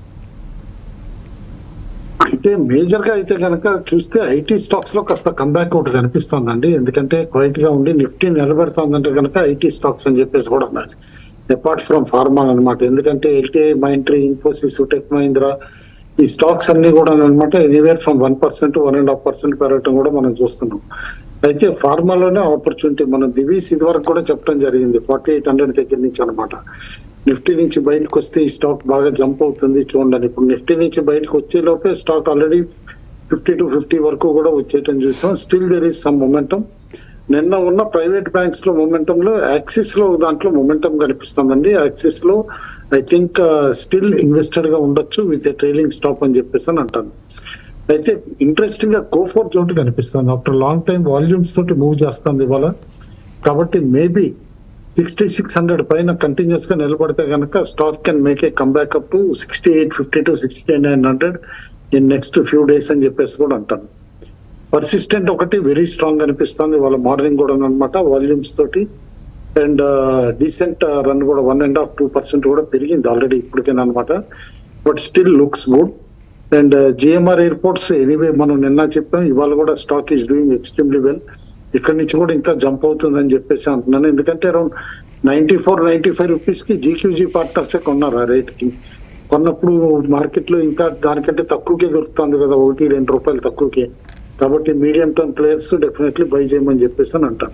అయితే మేజర్ గా అయితే కనుక చూస్తే ఐటీ స్టాక్స్ లో కాస్త కంబ్యాక్ ఒకటి కనిపిస్తోందండి ఎందుకంటే క్వైట్ గా ఉండి నిఫ్టీ నిలబెడుతోందంటే కనుక ఐటీ స్టాక్స్ అని చెప్పేసి కూడా ఉన్నాయి అపార్ట్ ఫ్రమ్ ఫార్మా అన్నమాట ఎందుకంటే LTI Mindtree Infosys tech Mahindra ఈ స్టాక్స్ అన్ని కూడా అనమాట anywhere from one percent one and half percent పెరగటం కూడా మనం చూస్తున్నాం అయితే ఫార్మాలోనే ఆపర్చునిటీ మనం దివీస్ ఇది వరకు కూడా చెప్పడం జరిగింది ఫార్టీ ఎయిట్ హండ్రెడ్ దగ్గర నుంచి అనమాట నిఫ్టీ నుంచి బయటకు వస్తే ఈ స్టాక్ బాగా జంప్ అవుతుంది చూడండి ఇప్పుడు నిఫ్టీ నుంచి బయటకు వచ్చే లోపే stock already fifty to fifty వరకు కూడా వచ్చేయటం చూసాం still there is some momentum నిన్న ఉన్న ప్రైవేట్ బ్యాంక్స్ లో మొమెంటం లో యాక్సిస్ లో దాంట్లో మొమెంటం కనిపిస్తుందండి యాక్సిస్ లో ఐ థింక్ స్టిల్ ఇన్వెస్టెడ్ గా ఉండొచ్చు విత్ ట్రైలింగ్ స్టాప్ అని చెప్పేసి అని అంటాను అయితే ఇంట్రెస్టింగ్ గా కోఫోర్ చోటు కనిపిస్తుంది ఆఫ్టర్ లాంగ్ టైం వాల్యూమ్స్ తోటి మూవ్ చేస్తుంది ఇవాళ కాబట్టి మేబీ సిక్స్టీ సిక్స్ హండ్రెడ్ పైన కంటిన్యూస్ గా నిలబడితే కనుక stock can make a come back up to sixty eight fifty to sixty nine hundred in next few days అని చెప్పేసి కూడా అంటాను పర్సిస్టెంట్ ఒకటి వెరీ స్ట్రాంగ్ అనిపిస్తుంది వాళ్ళ మార్నింగ్ కూడా అనమాట వాల్యూమ్స్ తోటి అండ్ డీసెంట్ రన్ కూడా one and half two percent కూడా పెరిగింది ఆల్రెడీ ఇప్పటికేనమాట but still looks good and GMR airports anyway మనం నిన్న చెప్పాం ఇవాళ కూడా stock is doing extremely well ఇక్కడ నుంచి కూడా ఇంకా జంప్ అవుతుందని చెప్పేసి అంటున్నాను ఎందుకంటే around ninety four ninety five rupees కి జీక్యూజీ పార్ట్నర్స్ కొన్నారు ఆ రేట్ కి కొన్నప్పుడు మార్కెట్ లో ఇంకా దానికంటే తక్కువకే దొరుకుతుంది కదా ఒకటి రెండు రూపాయలు తక్కువకే కాబట్టి medium term players definitely buy చేయమని చెప్పేసి అని అంటాను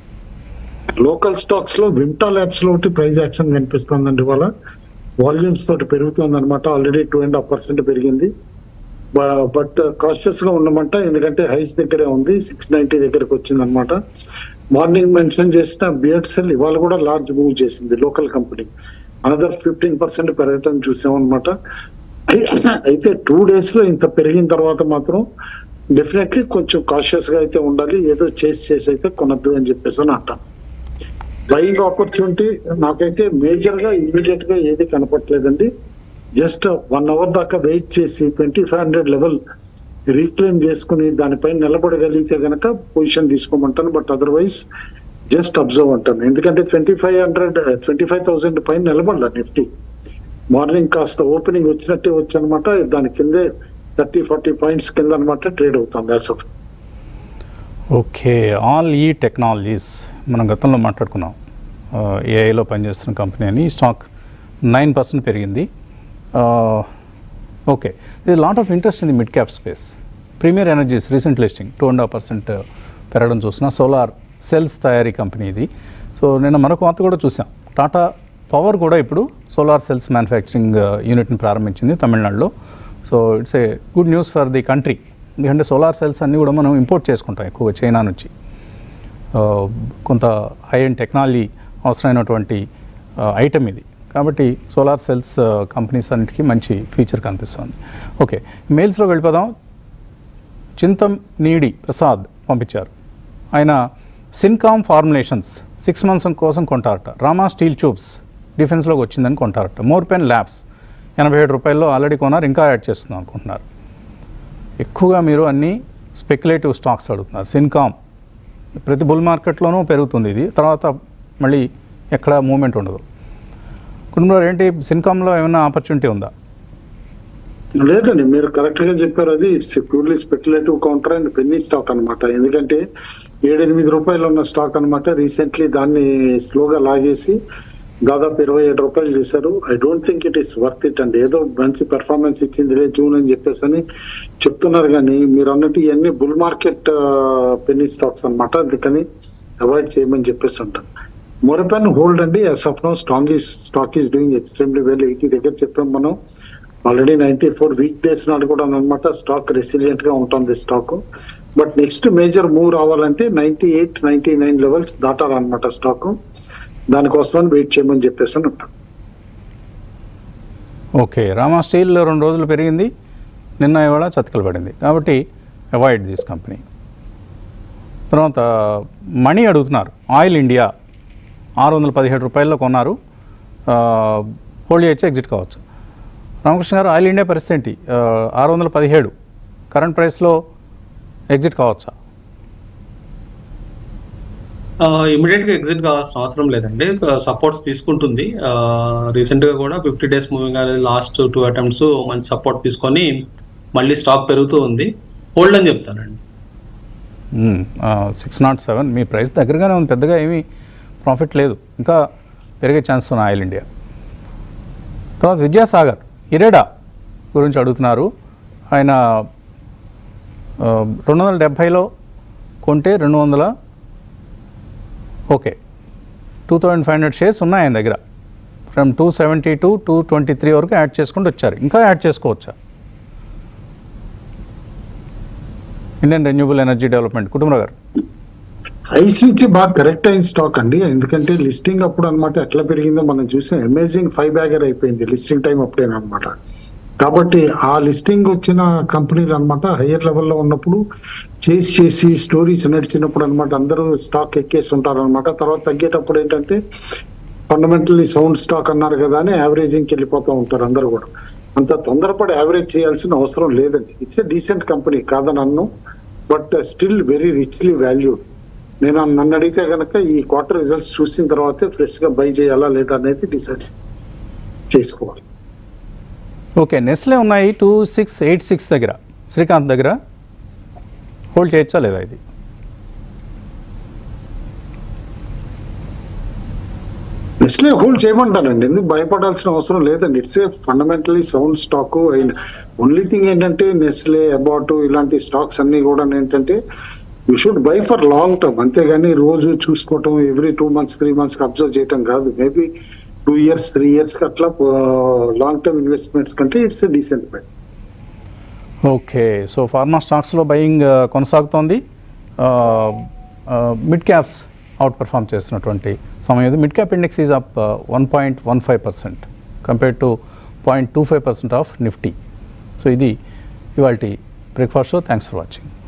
లోకల్ స్టాక్స్ లో వింటా ల్యాబ్స్ లో ఒకటి ప్రైస్ యాక్షన్ కనిపిస్తుందండి ఇవాళ వాల్యూమ్స్ తోటి పెరుగుతుంది అనమాట already two and half percent పెరిగింది బట్ కాషియస్ గా ఉండమంట ఎందుకంటే హైస్ దగ్గరే ఉంది సిక్స్ నైన్టీ దగ్గరకు వచ్చింది అనమాట మార్నింగ్ మెన్షన్ చేసిన బియర్సెల్ ఇవాళ కూడా లార్జ్ మూవ్ చేసింది local company another fifteen percent పెరగటం చూసామన్నమాట అయితే టూ డేస్ లో ఇంత పెరిగిన తర్వాత మాత్రం డెఫినెట్లీ కొంచెం కాషియస్ గా అయితే ఉండాలి ఏదో చేసి చేసి అయితే కొనద్దు అని చెప్పేసి అని అంటాం బయింగ్ ఆపర్చునిటీ నాకైతే మేజర్ గా ఇమీడియట్ గా ఏది కనపట్లేదండి జస్ట్ వన్ అవర్ దాకా వెయిట్ చేసి twenty five hundred level reclaim చేసుకుని దానిపైన నిలబడగలిగితే గనక పొజిషన్ తీసుకోమంటాను బట్ అదర్వైజ్ జస్ట్ అబ్జర్వ్ అంటాను ఎందుకంటే twenty five hundred twenty five thousand పైన నిలబడాల నిఫ్టీ మార్నింగ్ కాస్త ఓపెనింగ్ వచ్చినట్టే వచ్చనమాట దాని కిందే థర్టీ ఫార్టీ పాయింట్స్ కింద అనమాట ట్రేడ్ అవుతుంది యాజ్ ఆఫ్ ఓకే ఆల్ ఈ టెక్నాలజీస్ మనం గతంలో మాట్లాడుకున్నాం ఏఐలో పనిచేస్తున్న కంపెనీ అని ఈ స్టాక్ నైన్ పర్సెంట్ పెరిగింది ఓకే ఇది lot of interest in the mid cap space premier energies recent listing two and half percent పెరగడం చూసిన సోలార్ సెల్స్ తయారీ కంపెనీ ఇది సో నేను మరొక వార్త కూడా చూసాం టాటా పవర్ కూడా ఇప్పుడు సోలార్ సెల్స్ మ్యానుఫ్యాక్చరింగ్ యూనిట్ని ప్రారంభించింది తమిళనాడులో so it's a good news for the country ఎందుకంటే సోలార్ సెల్స్ అన్నీ కూడా మనం ఇంపోర్ట్ చేసుకుంటాం ఎక్కువ చైనా నుంచి ఆ, కొంత హై అండ్ టెక్నాలజీ అవసరమైనటువంటి ఐటమ్ ఇది కాబట్టి సోలార్ సెల్స్ కంపెనీస్ అన్నిటికీ మంచి ఫ్యూచర్ కనిపిస్తుంది ఓకే మెయిల్స్లోకి వెళ్ళిపోదాం చింతం నీడి ప్రసాద్ పంపించారు ఆయన సిన్కామ్ ఫార్ములేషన్స్ సిక్స్ మంత్స్ కోసం కొంటారట రామా స్టీల్ ట్యూబ్స్ డిఫెన్స్లోకి వచ్చిందని కొంటారట మోర్ పెన్ ల్యాబ్స్ ఎనభై ఏడు రూపాయల్లో ఆల్రెడీ కొన్నారు ఇంకా యాడ్ చేస్తున్నాం అనుకుంటున్నారు ఎక్కువగా మీరు అన్ని స్పెక్యులేటివ్ స్టాక్స్ అడుగుతున్నారు సిన్కామ్ ప్రతి బుల్ మార్కెట్లోనూ పెరుగుతుంది ఇది తర్వాత మళ్ళీ ఎక్కడ మూమెంట్ ఉండదు కుటుంబంలో ఏంటి సిన్కామ్లో ఏమైనా ఆపర్చునిటీ ఉందా లేదండి మీరు కరెక్ట్ గా చెప్పారు అది purely speculative counter and penny stock అన్నమాట ఎందుకంటే ఏడెనిమిది రూపాయలు ఉన్న స్టాక్ అన్నమాట రీసెంట్లీ దాన్ని స్లోగా లాగేసి దాదాపు ఇరవై ఏడు రూపాయలు చేశారు I don't think it is worth it అండి ఏదో మంచి పెర్ఫార్మెన్స్ ఇచ్చింది జూన్ అని చెప్పేసి అని చెప్తున్నారు కానీ మీరు అన్నట్టు ఇవన్నీ బుల్ మార్కెట్ పెన్నీ స్టాక్స్ అన్నమాట అందుకని అవాయిడ్ చేయమని చెప్పేసి ఉంటాను మొరపెన్ హోల్డ్ అండి as of now strong stock is doing extremely well eighty దగ్గర చెప్పాం మనం already ninety four week days నాడు కూడా అనమాట స్టాక్ రెసిలియంట్ గా ఉంటుంది stock but next major move రావాలంటే ninety eight ninety nine levels దాటాలన్నమాట స్టాక్ దానికోసమని వెయిట్ చేయమని చెప్పేసి అని ఉంటాం ఓకే రామా స్టీల్ రెండు రోజులు పెరిగింది నిన్న ఇవాళ చతికిలు పడింది కాబట్టి అవాయిడ్ దిస్ కంపెనీ తర్వాత మనీ అడుగుతున్నారు ఆయిల్ ఇండియా ఆరు వందల పదిహేడు రూపాయల్లో కొన్నారు హోల్డ్ చేయొచ్చు ఎగ్జిట్ కావచ్చు రామకృష్ణ గారు ఆయిల్ ఇండియా పరిస్థితి ఏంటి ఆ, ఆరు వందల పదిహేడు కరెంట్ ప్రైస్లో ఎగ్జిట్ కావచ్చా ఇమీడియట్ గా ఎగ్జిట్ కావాల్సిన అవసరం లేదండి సపోర్ట్స్ తీసుకుంటుంది రీసెంట్ గా కూడా ఫిఫ్టీ డేస్ మూవింగ్ అనేది లాస్ట్ టూ అటెంప్ట్స్ మంచి సపోర్ట్ తీసుకొని మళ్ళీ స్టాక్ పెరుగుతూ ఉంది హోల్డ్ అని చెప్తానండి సిక్స్ నాట్ సెవెన్ మీ ప్రైస్ దగ్గరగానే ఉంది పెద్దగా ఏమీ ప్రాఫిట్ లేదు ఇంకా పెరిగే ఛాన్స్ ఉన్న ఆయిల్ ఇండియా తర్వాత విద్యాసాగర్ ఇరేడా గురించి అడుగుతున్నారు ఆయన ఆ, రెండు వందల డెబ్భైలో కొంటే రెండు వందల okay two thousand five hundred shares ఉన్నాయి ఆయన దగ్గర from two seventy to two twenty three వరకు యాడ్ చేసుకుంటూ వచ్చారు ఇంకా యాడ్ చేసుకోవచ్చా Indian renewable energy development Kutumbarao గారు ఐసీటీ బాగా కరెక్ట్ అయిన స్టాక్ అండి ఎందుకంటే లిస్టింగ్ అప్పుడు అన్నమాట ఎట్లా పెరిగిందో మనం చూసాం అమేజింగ్ ఫైవ్ బ్యాగర్ అయిపోయింది లిస్టింగ్ టైం అప్పుడేనమాట కాబట్టి ఆ లిస్టింగ్ వచ్చిన కంపెనీలు అన్నమాట హయ్యర్ లెవెల్లో ఉన్నప్పుడు చేసి చేసి స్టోరీస్ నడిచినప్పుడు అన్నమాట అందరూ స్టాక్ ఎక్కేసి ఉంటారు అనమాట తర్వాత తగ్గేటప్పుడు ఏంటంటే ఫండమెంటల్లీ సౌండ్ స్టాక్ అన్నారు కదా అని యావరేజింగ్కి వెళ్ళిపోతూ ఉంటారు అందరూ కూడా అంత తొందరపడి యావరేజ్ చేయాల్సిన అవసరం లేదండి ఇట్స్ ఎ డీసెంట్ కంపెనీ కాదని అన్ను but still very richly valued నేను నన్ను అడిగితే కనుక ఈ క్వార్టర్ రిజల్ట్స్ చూసిన తర్వాతే ఫ్రెష్ గా బై చేయాలా లేదా అనేది డిసైడ్ చేసుకోవాలి ఓకే నెస్లే ఉన్నాయి టూ సిక్స్ ఎయిట్ సిక్స్ దగ్గర శ్రీకాంత్ దగ్గర హోల్డ్ చేయొచ్చా లేదా ఇది నెస్లే హోల్డ్ చేయమంటానండి ఎందుకు భయపడాల్సిన అవసరం లేదండి it's a fundamentally sound stock and only thing ఏంటంటే నెస్లే అబాట్ ఇలాంటి స్టాక్స్ అన్ని కూడా ఏంటంటే you should buy for long term అంతేగాని రోజు చూసుకోవటం every two months three months observe చేయటం కాదు maybe two years three years అట్లా లాంగ్ టర్మ్ ఇన్వెస్ట్మెంట్స్ కంటే it's a decent buy okay so pharma స్టాక్స్లో బయింగ్ కొనసాగుతోంది మిడ్ క్యాప్స్ అవుట్ పర్ఫామ్ చేస్తున్నటువంటి సమయం ఇది mid cap index is up one point one five percent compare to point two five percent of Nifty so ఇది ఇవాళ breakfast show thanks for watching